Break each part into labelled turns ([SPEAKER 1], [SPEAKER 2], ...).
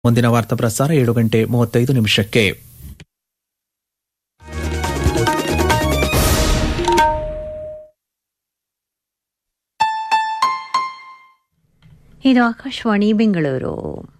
[SPEAKER 1] ಮುಂದಿನ ವಾರ್ತಾ ಪ್ರಸಾರ ಏಳು ಗಂಟೆ ಮೂವತ್ತೈದು ನಿಮಿಷಕ್ಕೆ
[SPEAKER 2] ಇದು ಆಕಾಶವಾಣಿ ಬೆಂಗಳೂರು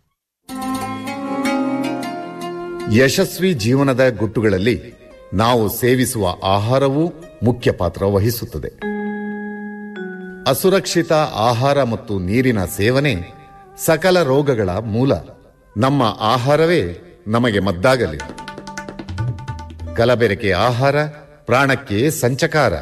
[SPEAKER 3] ಯಶಸ್ವಿ ಜೀವನದ ಗುಟ್ಟುಗಳಲ್ಲಿ ನಾವು ಸೇವಿಸುವ ಆಹಾರವೂ ಮುಖ್ಯ ಪಾತ್ರ ವಹಿಸುತ್ತದೆ ಅಸುರಕ್ಷಿತ ಆಹಾರ ಮತ್ತು ನೀರಿನ ಸೇವನೆ ಸಕಲ ರೋಗಗಳ ಮೂಲ ನಮ್ಮ ಆಹಾರವೇ ನಮಗೆ ಮದ್ದಾಗಲಿ ಕಲಬೆರಕೆ ಆಹಾರ ಪ್ರಾಣಕ್ಕೆ ಸಂಚಕಾರ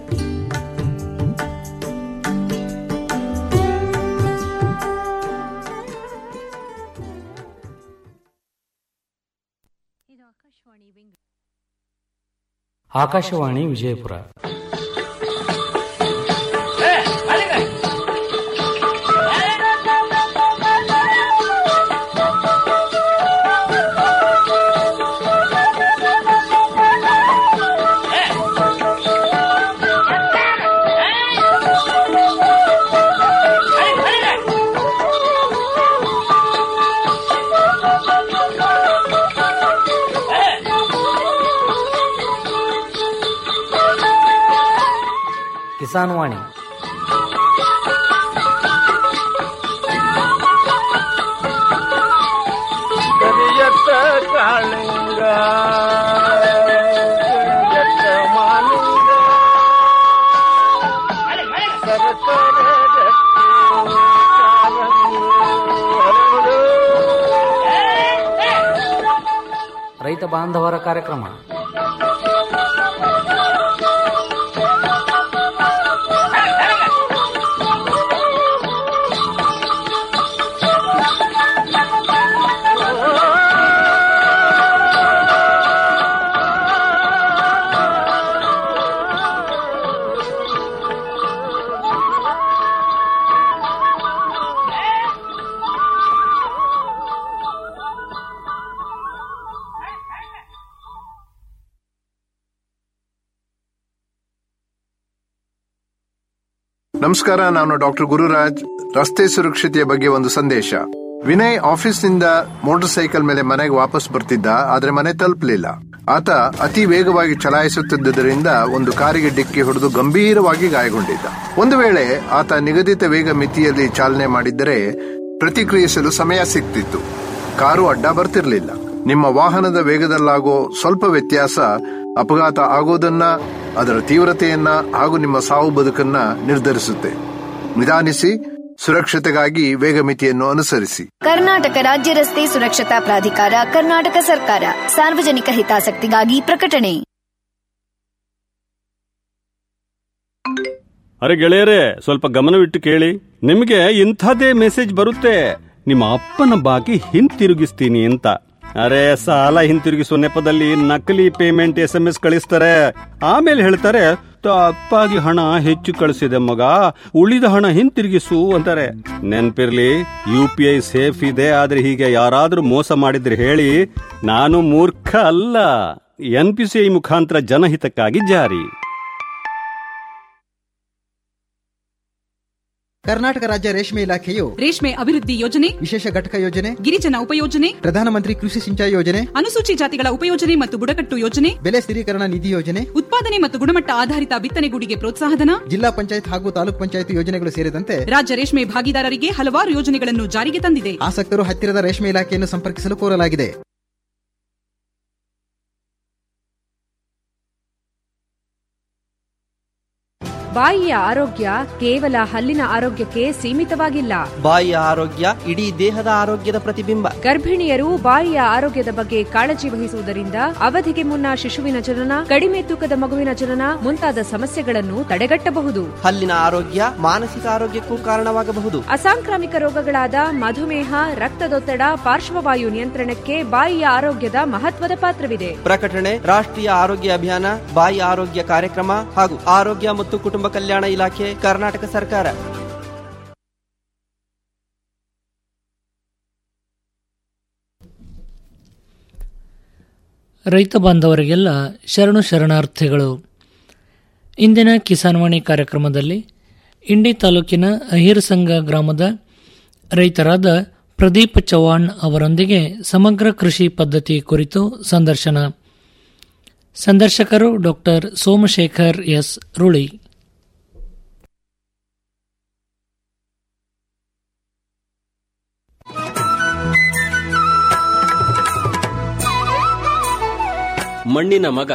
[SPEAKER 4] ಆಕಾಶವಾಣಿ ವಿಜಯಪುರ ಕಿಸಾನ್ ವಾಣಿ
[SPEAKER 5] ಕರಿಯತ್ತ ಕಾಳಿಂಗ ಕರಿಯತ್ತ ಮಾಲಿಂಗ ಸರಸರ ಗಟ್ಟಿ ಕಾಲಂಗಿ ಹರಡು.
[SPEAKER 4] ರೈತ ಬಾಂಧವರ ಕಾರ್ಯಕ್ರಮ
[SPEAKER 6] ನಮಸ್ಕಾರ ನಾನು ಡಾಕ್ಟರ್ ಗುರುರಾಜ್ ರಸ್ತೆ ಸುರಕ್ಷತೆಯ ಬಗ್ಗೆ ಒಂದು ಸಂದೇಶ ವಿನಯ್ ಆಫೀಸ್ನಿಂದ ಮೋಟಾರ್ ಸೈಕಲ್ ಮೇಲೆ ಮನೆಗೆ ವಾಪಸ್ ಬರ್ತಿದ್ದ ಆದ್ರೆ ಮನೆ ತಲುಪಲಿಲ್ಲ ಆತ ಅತಿ ವೇಗವಾಗಿ ಚಲಾಯಿಸುತ್ತಿದ್ದರಿಂದ ಒಂದು ಕಾರಿಗೆ ಡಿಕ್ಕಿ ಹೊಡೆದು ಗಂಭೀರವಾಗಿ ಗಾಯಗೊಂಡಿದ್ದ ಒಂದು ವೇಳೆ ಆತ ನಿಗದಿತ ವೇಗ ಮಿತಿಯಲ್ಲಿ ಚಾಲನೆ ಮಾಡಿದ್ದರೆ ಪ್ರತಿಕ್ರಿಯಿಸಲು ಸಮಯ ಸಿಗ್ತಿತ್ತು ಕಾರು ಅಡ್ಡ ಬರ್ತಿರ್ಲಿಲ್ಲ ನಿಮ್ಮ ವಾಹನದ ವೇಗದಲ್ಲಾಗೋ ಸ್ವಲ್ಪ ವ್ಯತ್ಯಾಸ ಅಪಘಾತ ಆಗೋದನ್ನ ಅದರ ತೀವ್ರತೆಯನ್ನ ಹಾಗೂ ನಿಮ್ಮ ಸಾವು ಬದುಕನ್ನ ನಿರ್ಧರಿಸುತ್ತೆ ನಿಧಾನಿಸಿ ಸುರಕ್ಷತೆಗಾಗಿ ವೇಗ ಮಿತಿಯನ್ನು ಅನುಸರಿಸಿ
[SPEAKER 7] ಕರ್ನಾಟಕ ರಾಜ್ಯ ರಸ್ತೆ ಸುರಕ್ಷತಾ ಪ್ರಾಧಿಕಾರ ಕರ್ನಾಟಕ ಸರ್ಕಾರ ಸಾರ್ವಜನಿಕ ಹಿತಾಸಕ್ತಿಗಾಗಿ ಪ್ರಕಟಣೆ
[SPEAKER 8] ಅರೆ ಗೆಳೆಯರೇ ಸ್ವಲ್ಪ ಗಮನವಿಟ್ಟು ಕೇಳಿ ನಿಮಗೆ ಇಂಥದೇ ಮೆಸೇಜ್ ಬರುತ್ತೆ ನಿಮ್ಮ ಅಪ್ಪನ ಬಾಕಿ ಹಿಂತಿರುಗಿಸ್ತೀನಿ ಅಂತ ಅರೆ ಸಾಲ ಹಿಂತಿರುಗಿಸುವ ನೆಪದಲ್ಲಿ ನಕಲಿ ಪೇಮೆಂಟ್ ಎಸ್ ಎಂ ಎಸ್ ಕಳಿಸ್ತಾರೆ ಆಮೇಲೆ ಹೇಳ್ತಾರೆ ತಪ್ಪಾಗಿ ಹಣ ಹೆಚ್ಚು ಕಳಿಸಿದೆ ಮಗ ಉಳಿದ ಹಣ ಹಿಂತಿರುಗಿಸು ಅಂತಾರೆ ನೆನ್ಪಿರ್ಲಿ ಯು ಪಿ ಐ ಸೇಫ್ ಇದೆ ಆದ್ರೆ ಹೀಗೆ ಯಾರಾದ್ರೂ ಮೋಸ ಮಾಡಿದ್ರೆ ಹೇಳಿ ನಾನು ಮೂರ್ಖ ಅಲ್ಲ ಎನ್ ಪಿ ಸಿ ಐ ಮುಖಾಂತರ ಜನಹಿತಕ್ಕಾಗಿ ಜಾರಿ
[SPEAKER 9] ಕರ್ನಾಟಕ ರಾಜ್ಯ ರೇಷ್ಮೆ ಇಲಾಖೆಯು
[SPEAKER 10] ರೇಷ್ಮೆ ಅಭಿವೃದ್ಧಿ ಯೋಜನೆ
[SPEAKER 9] ವಿಶೇಷ ಘಟಕ ಯೋಜನೆ
[SPEAKER 10] ಗಿರಿಜನ ಉಪಯೋಜನೆ
[SPEAKER 9] ಪ್ರಧಾನಮಂತ್ರಿ ಕೃಷಿ ಸಿಂಚಾಯಿ ಯೋಜನೆ
[SPEAKER 10] ಅನುಸೂಚಿ ಜಾತಿಗಳ ಉಪಯೋಜನೆ ಮತ್ತು ಬುಡಕಟ್ಟು ಯೋಜನೆ
[SPEAKER 9] ಬೆಲೆ ಸ್ಥಿರೀಕರಣ ನಿಧಿ ಯೋಜನೆ
[SPEAKER 10] ಉತ್ಪಾದನೆ ಮತ್ತು ಗುಣಮಟ್ಟ ಆಧಾರಿತ ಬಿತ್ತನೆಗೂಡಿಗೆ ಪ್ರೋತ್ಸಾಹಧನ
[SPEAKER 9] ಜಿಲ್ಲಾ ಪಂಚಾಯತ್ ಹಾಗೂ ತಾಲೂಕ್ ಪಂಚಾಯತ್ ಯೋಜನೆಗಳು ಸೇರಿದಂತೆ
[SPEAKER 10] ರಾಜ್ಯ ರೇಷ್ಮೆ ಭಾಗಿದಾರರಿಗೆ ಹಲವಾರು ಯೋಜನೆಗಳನ್ನು ಜಾರಿಗೆ ತಂದಿದೆ
[SPEAKER 9] ಆಸಕ್ತರು ಹತ್ತಿರದ ರೇಷ್ಮೆ ಇಲಾಖೆಯನ್ನು ಸಂಪರ್ಕಿಸಲು ಕೋರಲಾಗಿದೆ
[SPEAKER 11] ಬಾಯಿಯ ಆರೋಗ್ಯ ಕೇವಲ ಹಲ್ಲಿನ ಆರೋಗ್ಯಕ್ಕೆ ಸೀಮಿತವಾಗಿಲ್ಲ
[SPEAKER 12] ಬಾಯಿಯ ಆರೋಗ್ಯ ಇಡೀ ದೇಹದ ಆರೋಗ್ಯದ ಪ್ರತಿಬಿಂಬ
[SPEAKER 11] ಗರ್ಭಿಣಿಯರು ಬಾಯಿಯ ಆರೋಗ್ಯದ ಬಗ್ಗೆ ಕಾಳಜಿ ವಹಿಸುವುದರಿಂದ ಅವಧಿಗೆ ಮುನ್ನ ಶಿಶುವಿನ ಜನನ ಕಡಿಮೆ ತೂಕದ ಮಗುವಿನ ಜನನ ಮುಂತಾದ ಸಮಸ್ಯೆಗಳನ್ನು ತಡೆಗಟ್ಟಬಹುದು
[SPEAKER 12] ಹಲ್ಲಿನ ಆರೋಗ್ಯ ಮಾನಸಿಕ ಆರೋಗ್ಯಕ್ಕೂ ಕಾರಣವಾಗಬಹುದು
[SPEAKER 11] ಅಸಾಂಕ್ರಾಮಿಕ ರೋಗಗಳಾದ ಮಧುಮೇಹ ರಕ್ತದೊತ್ತಡ ಪಾರ್ಶ್ವವಾಯು ನಿಯಂತ್ರಣಕ್ಕೆ ಬಾಯಿಯ ಆರೋಗ್ಯದ ಮಹತ್ವದ ಪಾತ್ರವಿದೆ
[SPEAKER 12] ಪ್ರಕಟಣೆ ರಾಷ್ಟ್ರೀಯ ಆರೋಗ್ಯ ಅಭಿಯಾನ ಬಾಯಿ ಆರೋಗ್ಯ ಕಾರ್ಯಕ್ರಮ ಹಾಗೂ ಆರೋಗ್ಯ ಮತ್ತು ಕುಟುಂಬ ಕಲ್ಯಾಣ ಇಲಾಖೆ ಕರ್ನಾಟಕ ಸರ್ಕಾರ
[SPEAKER 13] ರೈತ ಬಾಂಧವರಿಗೆಲ್ಲ ಶರಣು ಶರಣಾರ್ಥಿಗಳು ಇಂದಿನ ಕಿಸಾನ್ವಾಣಿ ಕಾರ್ಯಕ್ರಮದಲ್ಲಿ ಇಂಡಿ ತಾಲೂಕಿನ ಅಹಿರಸಂಗ ಗ್ರಾಮದ ರೈತರಾದ ಪ್ರದೀಪ್ ಚವ್ಹಾಣ್ ಅವರೊಂದಿಗೆ ಸಮಗ್ರ ಕೃಷಿ ಪದ್ಧತಿ ಕುರಿತು ಸಂದರ್ಶನ ಸಂದರ್ಶಕರು ಡಾಕ್ಟರ್ ಸೋಮಶೇಖರ್ ಎಸ್ ರುಳಿ
[SPEAKER 8] ಮಣ್ಣಿನ ಮಗ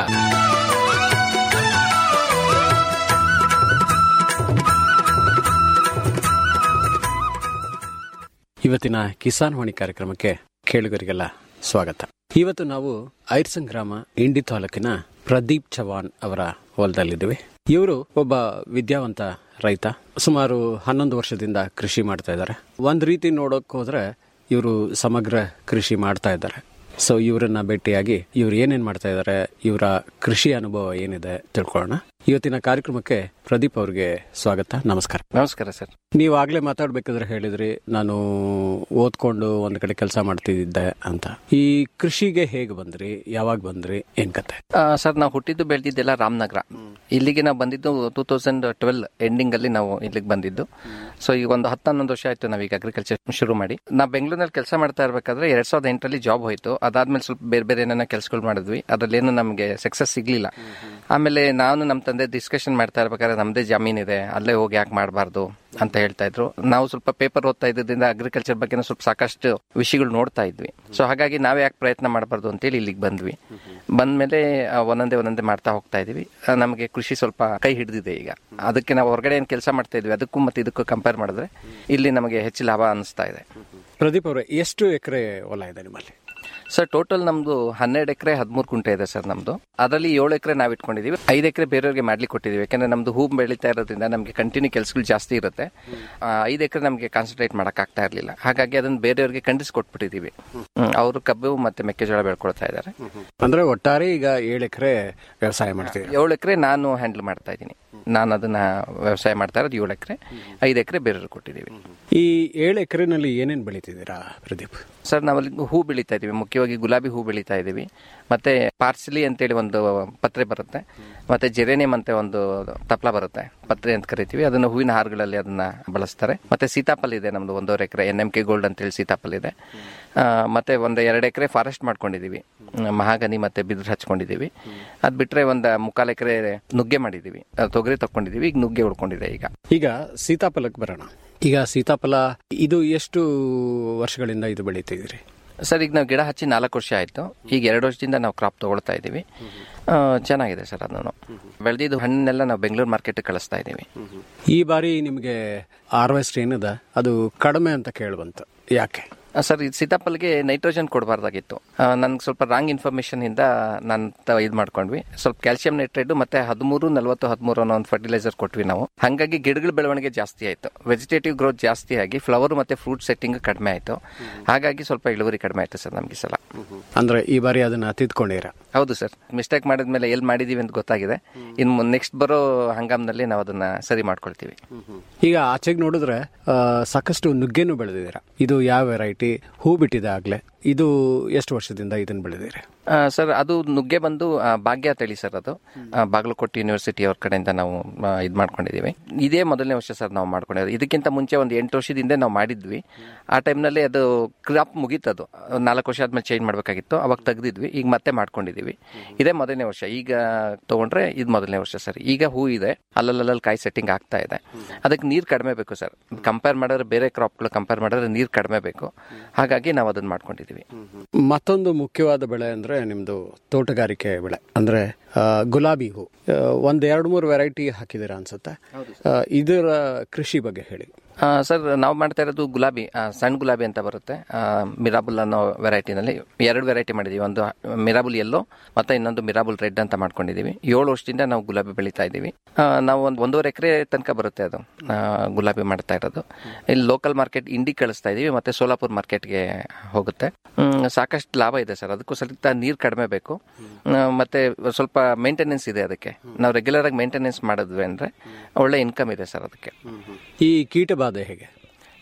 [SPEAKER 8] ಇವತ್ತಿನ ಕಿಸಾನ್ ವಾಣಿ ಕಾರ್ಯಕ್ರಮಕ್ಕೆ ಕೇಳುಗರಿಗೆಲ್ಲ ಸ್ವಾಗತ ಇವತ್ತು ನಾವು ಐರ್ಸಂಗ್ ಗ್ರಾಮ ಇಂಡಿ ತಾಲೂಕಿನ ಪ್ರದೀಪ್ ಚವಾಣ್ ಅವರ ಹೊಲದಲ್ಲಿದ್ದೀವಿ ಇವರು ಒಬ್ಬ ವಿದ್ಯಾವಂತ ರೈತ ಸುಮಾರು ಹನ್ನೊಂದು ವರ್ಷದಿಂದ ಕೃಷಿ ಮಾಡ್ತಾ ಇದ್ದಾರೆ ಒಂದ್ ರೀತಿ ನೋಡೋಕ್ ಹೋದ್ರೆ ಇವರು ಸಮಗ್ರ ಕೃಷಿ ಮಾಡ್ತಾ ಇದ್ದಾರೆ ಸೊ ಇವರನ್ನ ಭೇಟಿಯಾಗಿ ಇವ್ರು ಏನೇನ್ ಮಾಡ್ತಾ ಇದ್ದಾರೆ ಇವರ ಕೃಷಿ ಅನುಭವ ಏನಿದೆ ತಿಳ್ಕೊಳ್ಳೋಣ ಇವತ್ತಿನ ಕಾರ್ಯಕ್ರಮಕ್ಕೆ ಪ್ರದೀಪ್ ಅವ್ರಿಗೆ ಸ್ವಾಗತ ನಮಸ್ಕಾರ
[SPEAKER 14] ನಮಸ್ಕಾರ ಸರ್
[SPEAKER 8] ನೀವು ಆಗ್ಲೇ ಮಾತಾಡ್ಬೇಕಾದ್ರೆ ಹೇಳಿದ್ರಿ ನಾನು ಓದ್ಕೊಂಡು ಒಂದ್ ಕಡೆ ಕೆಲಸ ಮಾಡ್ತಿದ್ದೆ ಅಂತ ಈ ಕೃಷಿಗೆ ಹೇಗೆ ಬಂದ್ರಿ ಯಾವಾಗ ಬಂದ್ರಿ ಏನ್ ಕತೆ
[SPEAKER 14] ಆ, ಸರ್ ನಾವು ಹುಟ್ಟಿದ್ದು ಬೆಳೆದಿದ್ದೆಲ್ಲ ರಾಮನಗರ ಇಲ್ಲಿಗೆ ನಾವು ಬಂದಿದ್ದು ಟೂ ತೌಸಂಡ್ ಟ್ವೆಲ್ ಎಂಡಿಂಗ್ ಅಲ್ಲಿ ನಾವು ಇಲ್ಲಿಗೆ ಬಂದಿದ್ದು ಸೊ ಈಗ ಒಂದು ಹತ್ತನ್ನೊಂದು ವರ್ಷ ಆಯ್ತು ನಾವೀಗ ಅಗ್ರಿಕಲ್ಚರ್ ಶುರು ಮಾಡಿ ನಾವು ಬೆಂಗಳೂರಿನಲ್ಲಿ ಕೆಲಸ ಮಾಡ್ತಾ ಇರ್ಬೇಕಾದ್ರೆ ಎರಡ್ ಸಾವಿರದ ಎಂಟರಲ್ಲಿ ಜಾಬ್ ಹೋಯ್ತು ಅದಾದ್ಮೇಲೆ ಸ್ವಲ್ಪ ಬೇರೆ ಬೇರೆ ಏನೇನೋ ಕೆಲಸಗಳು ಮಾಡಿದ್ವಿ ಅದ್ರಲ್ಲೇನು ನಮಗೆ ಸಕ್ಸಸ್ ಸಿಗ್ಲಿಲ್ಲ ಆಮೇಲೆ ನಾನು ನಮ್ಮ ತಂದೆ ಡಿಸ್ಕಷನ್ ಮಾಡ್ತಾ ಇರ್ಬೇಕಾದ್ರೆ ನಮ್ದೇ ಜಮೀನ್ ಇದೆ ಅಲ್ಲೇ ಹೋಗಿ ಯಾಕೆ ಮಾಡಬಾರ್ದು ಅಂತ ಹೇಳ್ತಾ ಇದ್ರು ನಾವು ಸ್ವಲ್ಪ ಪೇಪರ್ ಓದ್ತಾ ಇದ್ದಿದ್ದರಿಂದ ಅಗ್ರಿಕಲ್ಚರ್ ಬಗ್ಗೆ ಸ್ವಲ್ಪ ಸಾಕಷ್ಟು ವಿಷಯಗಳು ನೋಡ್ತಾ ಇದ್ವಿ ಸೊ ಹಾಗಾಗಿ ನಾವೇ ಯಾಕೆ ಪ್ರಯತ್ನ ಮಾಡಬಾರ್ದು ಅಂತೇಳಿ ಇಲ್ಲಿಗೆ ಬಂದ್ವಿ ಬಂದ್ಮೇಲೆ ಆ, ಒಂದೊಂದೇ ಒಂದೊಂದೇ ಮಾಡ್ತಾ ಹೋಗ್ತಾ ಇದೀವಿ ಆ, ನಮಗೆ ಕೃಷಿ ಸ್ವಲ್ಪ ಕೈ ಹಿಡಿದಿದೆ ಈಗ ಅದಕ್ಕೆ ನಾವು ಹೊರಗಡೆ ಏನು ಕೆಲಸ ಮಾಡ್ತಾ ಇದ್ವಿ ಅದಕ್ಕೂ ಮತ್ತೆ ಇದಕ್ಕೂ ಕಂಪೇರ್ ಮಾಡಿದ್ರೆ ಇಲ್ಲಿ ನಮಗೆ ಹೆಚ್ಚು ಲಾಭ ಅನಿಸ್ತಾ ಇದೆ
[SPEAKER 8] ಪ್ರದೀಪ್ ಅವರೇ ಎಷ್ಟು ಎಕರೆ ಹೊಲ ಇದೆ ನಿಮ್ಮಲ್ಲಿ
[SPEAKER 14] ಸರ್ ಟೋಟಲ್ ನಮ್ದು ಹನ್ನೆರಡು ಎಕರೆ ಹದಿಮೂರು ಕುಂಟೆ ಇದೆ ಸರ್ ನಮ್ದು ಅದರಲ್ಲಿ ಏಳು ಎಕರೆ ನಾವು ಇಟ್ಕೊಂಡಿದೀವಿ ಐದು ಎಕರೆ ಬೇರೆಯವ್ರಿಗೆ ಮಾಡ್ಲಿಕ್ಕೆ ಕೊಟ್ಟಿದ್ದೀವಿ ಯಾಕಂದ್ರೆ ನಮ್ದು ಹೂ ಬೆಳೀತಾ ಇರೋದ್ರಿಂದ ನಮಗೆ ಕಂಟಿನ್ಯೂ ಕೆಲಸಗಳು ಜಾಸ್ತಿ ಇರುತ್ತೆ ಆ, ಐದು ಎಕರೆ ನಮಗೆ ಕಾನ್ಸಂಟ್ರೇಟ್ ಮಾಡಕ್ ಆಗ್ತಾ ಇರಲಿಲ್ಲ ಹಾಗಾಗಿ ಅದನ್ನ ಬೇರೆಯವ್ರಿಗೆ ಖಂಡಿಸಿ ಕೊಟ್ಬಿಟ್ಟಿದೀವಿ ಅವರು ಕಬ್ಬು ಮತ್ತೆ ಮೆಕ್ಕೆಜೋಳ ಬೆಳ್ಕೊಳ್ತಾ ಇದ್ದಾರೆ
[SPEAKER 8] ಅಂದ್ರೆ ಒಟ್ಟಾರೆ ಈಗ ಏಳು ಎಕರೆ ವ್ಯವಸಾಯ ಮಾಡ್ತೀವಿ
[SPEAKER 14] ಏಳು ಎಕರೆ ನಾನು ಹ್ಯಾಂಡಲ್ ಮಾಡ್ತಾ ಇದ್ದೀನಿ ನಾನು ಅದನ್ನ ವ್ಯವಸಾಯ ಮಾಡ್ತಾ ಇರೋದು ಏಳು ಎಕರೆ ಐದು ಎಕರೆ ಬೇರೆಯವ್ರಿಗೆ ಕೊಟ್ಟಿದ್ದೀವಿ
[SPEAKER 8] ಈ ಏಳು ಎಕರೆನಲ್ಲಿ ಏನೇನ್ ಬೆಳಿತಿದ್ದೀರಾ ಪ್ರದೀಪ್
[SPEAKER 14] ಸರ್ ನಾವಲ್ಲಿ ಹೂ ಬೆಳೀತಾ ಇದೀವಿ ಮುಖ್ಯವಾಗಿ ಗುಲಾಬಿ ಹೂ ಬೆಳೀತಾ ಇದೀವಿ ಮತ್ತೆ ಪಾರ್ಸಲಿ ಅಂತೇಳಿ ಒಂದು ಪತ್ರೆ ಬರುತ್ತೆ ಮತ್ತೆ ಜೆರೇನಿಯಂ ಅಂತ ಒಂದು ತಪ್ಲ ಬರುತ್ತೆ ಪತ್ರೆ ಅಂತ ಕರಿತೀವಿ ಅದನ್ನ ಹೂವಿನ ಹಾರಗಳಲ್ಲಿ ಅದನ್ನ ಬಳಸ್ತಾರೆ ಮತ್ತೆ ಸೀತಾಫಲ ಇದೆ ನಮ್ದು ಒಂದೂವರೆ ಎಕರೆ ಎನ್ ಎಂ ಕೆ ಗೋಲ್ಡ್ ಅಂತೇಳಿ ಸೀತಾಫಲ ಇದೆ ಆ, ಮತ್ತೆ ಒಂದು ಎರಡು ಎಕರೆ ಫಾರೆಸ್ಟ್ ಮಾಡ್ಕೊಂಡಿದೀವಿ ಹ್ಮ್, ಮಹಾಗನಿ ಮತ್ತೆ ಬಿದಿರು ಹಚ್ಕೊಂಡಿದೀವಿ ಅದ್ ಬಿಟ್ರೆ ಒಂದು ಮುಕ್ಕಾಲು ಎಕರೆ ನುಗ್ಗೆ ಮಾಡಿದೀವಿ ಆ, ತೊಗರಿ ತಕೊಂಡಿದೀವಿ ಈಗ ನುಗ್ಗೆ ಉಳ್ಕೊಂಡಿದೆ ಈಗ
[SPEAKER 8] ಈಗ ಸೀತಾಫಲಕ್ಕೆ ಬರೋಣ ಈಗ ಸೀತಾಫಲ ಇದು ಎಷ್ಟು ವರ್ಷಗಳಿಂದ ಇದು ಬೆಳೀತಿದ್ದೀರಿ
[SPEAKER 14] ಸರ್ ಈಗ ನಾವು ಗಿಡ ಹಚ್ಚಿ ನಾಲ್ಕು ವರ್ಷ ಆಯ್ತು ಈಗ ಎರಡು ವರ್ಷದಿಂದ ನಾವು ಕ್ರಾಪ್ ತಗೊಳ್ತಾ ಇದ್ದೀವಿ ಆ, ಚೆನ್ನಾಗಿದೆ ಸರ್ ಅದನ್ನು ಬೆಳೆದಿದ್ದು ಹಣ್ಣನ್ನೆಲ್ಲ ನಾವು ಬೆಂಗಳೂರು ಮಾರ್ಕೆಟ್ ಕಳಿಸ್ತಾ ಇದ್ದೀವಿ
[SPEAKER 8] ಈ ಬಾರಿ ನಿಮಗೆ ಹಾರ್ವೆಸ್ಟ್ ಏನಿದೆ ಅದು ಕಡಿಮೆ ಅಂತ ಕೇಳುವಂತ ಯಾಕೆ
[SPEAKER 14] ಆ, ಸರ್ ಇದು ಸೀತಾಫಲ್ಗೆ ನೈಟ್ರೋಜನ್ ಕೊಡಬಾರ್ದಾಗಿತ್ತು ನನ್ಗೆ ಸ್ವಲ್ಪ ರಾಂಗ್ ಇನ್ಫಾರ್ಮೇಶನ್ ಇಂದ ನಾನು ಇದು ಮಾಡ್ಕೊಂಡ್ವಿ ಸ್ವಲ್ಪ ಕ್ಯಾಲ್ಸಿಯಂ ನೈಟ್ರೇಟ್ ಮತ್ತೆ ಹದಿಮೂರು ನಲವತ್ತು ಹದಿಮೂರು ಅನ್ನೋ ಒಂದು ಫರ್ಟಿಲೈಸರ್ ಕೊಟ್ವಿ ನಾವು ಹಾಗಾಗಿ ಗಿಡಗಳ ಬೆಳವಣಿಗೆ ಜಾಸ್ತಿ ಆಯ್ತು ವೆಜಿಟೇಟಿವ್ ಗ್ರೋತ್ ಜಾಸ್ತಿ ಆಗಿ ಫ್ಲವರ್ ಮತ್ತೆ ಫ್ರೂಟ್ ಸೆಟ್ಟಿಂಗ್ ಕಡಿಮೆ ಆಯ್ತು ಹಾಗಾಗಿ ಸ್ವಲ್ಪ ಇಳುವರಿ ಕಡಿಮೆ ಆಯ್ತು ಸರ್ ನಮ್ಗೆ ಈ ಸಲ
[SPEAKER 8] ಅಂದ್ರೆ ಈ ಬಾರಿ ಅದನ್ನ ತಿದ್ಕೊಂಡಿರ
[SPEAKER 14] ಹೌದು ಸರ್ ಮಿಸ್ಟೇಕ್ ಮಾಡಿದ್ಮೇಲೆ ಎಲ್ಲಿ ಮಾಡಿದೀವಿ ಅಂತ ಗೊತ್ತಾಗಿದೆ ಇನ್ನು ನೆಕ್ಸ್ಟ್ ಬರೋ ಹಂಗಾಮ್ನಲ್ಲಿ ನಾವು ಅದನ್ನ ಸರಿ ಮಾಡ್ಕೊಳ್ತೀವಿ
[SPEAKER 8] ಈಗ ಆಚೆಗೆ ನೋಡಿದ್ರೆ ಆ, ಸಾಕಷ್ಟು ನುಗ್ಗೆನು ಬೆಳೆದಿದ್ದೀರಾ ಇದು ಯಾವ ವೆರೈಟಿ ಹೂ ಬಿಟ್ಟಿದೆ ಆಗ್ಲೇ ಇದು ಎಷ್ಟು ವರ್ಷದಿಂದ ಇದನ್ನ ಬೆಳೆದಿರಿ
[SPEAKER 14] ಆ, ಸರ್ ಅದು ನುಗ್ಗೆ ಬಂದು ಆ, ಭಾಗ್ಯ ತಳಿ ಸರ್ ಅದು ಆ, ಬಾಗಲಕೋಟೆ ಯೂನಿವರ್ಸಿಟಿ ಅವ್ರ ಕಡೆಯಿಂದ ನಾವು ಇದು ಮಾಡ್ಕೊಂಡಿದೀವಿ ಇದೇ ಮೊದಲನೇ ವರ್ಷ ಸರ್ ನಾವು ಮಾಡ್ಕೊಂಡಿರೋದು ಇದಕ್ಕಿಂತ ಮುಂಚೆ ಒಂದು ಎಂಟು ವರ್ಷದ ಹಿಂದೆ ನಾವು ಮಾಡಿದ್ವಿ ಆ ಟೈಮ್ನಲ್ಲಿ ಅದು ಕ್ರಾಪ್ ಮುಗೀತದು ನಾಲ್ಕು ವರ್ಷ ಆದ್ಮೇಲೆ ಚೇಂಜ್ ಮಾಡಬೇಕಾಗಿತ್ತು ಅವಾಗ ತೆಗ್ದಿದ್ವಿ ಈಗ ಮತ್ತೆ ಮಾಡ್ಕೊಂಡಿದೀವಿ ಇದೇ ಮೊದಲನೇ ವರ್ಷ ಈಗ ತಗೊಂಡ್ರೆ ಇದು ಮೊದಲನೇ ವರ್ಷ ಸರ್ ಈಗ ಹೂ ಇದೆ ಅಲ್ಲಲ್ಲಲ್ಲಿ ಕಾಯಿ ಸೆಟ್ಟಿಂಗ್ ಆಗ್ತಾ ಇದೆ ಅದಕ್ಕೆ ನೀರು ಕಡಿಮೆ ಬೇಕು ಸರ್ ಕಂಪೇರ್ ಮಾಡಿದ್ರೆ ಬೇರೆ ಕ್ರಾಪ್ಗಳು ಕಂಪೇರ್ ಮಾಡಿದ್ರೆ ನೀರು ಕಡಿಮೆ ಬೇಕು ಹಾಗಾಗಿ ನಾವು ಅದನ್ನ ಮಾಡ್ಕೊಂಡಿದೀವಿ
[SPEAKER 8] ಮತ್ತೊಂದು ಮುಖ್ಯವಾದ ಬೆಳೆ ಅಂದ್ರೆ ನಿಮ್ದು ತೋಟಗಾರಿಕೆ ಬೆಳೆ ಅಂದ್ರೆ ಆ, ಗುಲಾಬಿ ಹೂ ಆ, ಒಂದ್ ಎರಡು ಮೂರು ವೆರೈಟಿ ಹಾಕಿದ್ದೀರಾ ಅನ್ಸುತ್ತೆ ಆ, ಇದರ ಕೃಷಿ ಬಗ್ಗೆ ಹೇಳಿ
[SPEAKER 14] ಆ, ಸರ್ ನಾವು ಮಾಡ್ತಾ ಇರೋದು ಗುಲಾಬಿ ಆ, ಸಣ್ಣ ಗುಲಾಬಿ ಅಂತ ಬರುತ್ತೆ ಆ, ಮಿರಾಬುಲ್ ಅನ್ನೋ ವೆರೈಟಿನಲ್ಲಿ ಎರಡು ವೆರೈಟಿ ಮಾಡಿದೀವಿ ಒಂದು ಮಿರಾಬುಲ್ ಎಲ್ಲೋ ಮತ್ತೆ ಇನ್ನೊಂದು ಮಿರಾಬುಲ್ ರೆಡ್ ಅಂತ ಮಾಡ್ಕೊಂಡಿದೀವಿ ಏಳು ವರ್ಷದಿಂದ ನಾವು ಗುಲಾಬಿ ಬೆಳೀತಾ ಇದ್ದೀವಿ ಆ, ನಾವು ಒಂದು ಒಂದೂವರೆ ಎಕರೆ ತನಕ ಬರುತ್ತೆ ಅದು ಆ, ಗುಲಾಬಿ ಮಾಡ್ತಾ ಇರೋದು ಇಲ್ಲಿ ಲೋಕಲ್ ಮಾರ್ಕೆಟ್ ಇಂಡಿ ಕಳಿಸ್ತಾ ಇದೀವಿ ಮತ್ತೆ ಸೋಲಾಪುರ್ ಮಾರ್ಕೆಟ್ಗೆ ಹೋಗುತ್ತೆ ಹ್ಮ್, ಸಾಕಷ್ಟು ಲಾಭ ಇದೆ ಸರ್ ಅದಕ್ಕೂ ಸ್ವಲ್ಪ ನೀರು ಕಡಿಮೆ ಬೇಕು ಆ, ಮತ್ತೆ ಸ್ವಲ್ಪ ಮೇಂಟೆನೆನ್ಸ್ ಇದೆ ಅದಕ್ಕೆ ನಾವು ರೆಗ್ಯುಲರ್ ಆಗಿ ಮೇಂಟೆನೆನ್ಸ್ ಮಾಡಿದ್ವಿ ಅಂದ್ರೆ ಒಳ್ಳೆ ಇನ್ಕಮ್ ಇದೆ ಸರ್ ಅದಕ್ಕೆ
[SPEAKER 8] ಈ ಕೀಟಬಾಧೆ ಹೇಗೆ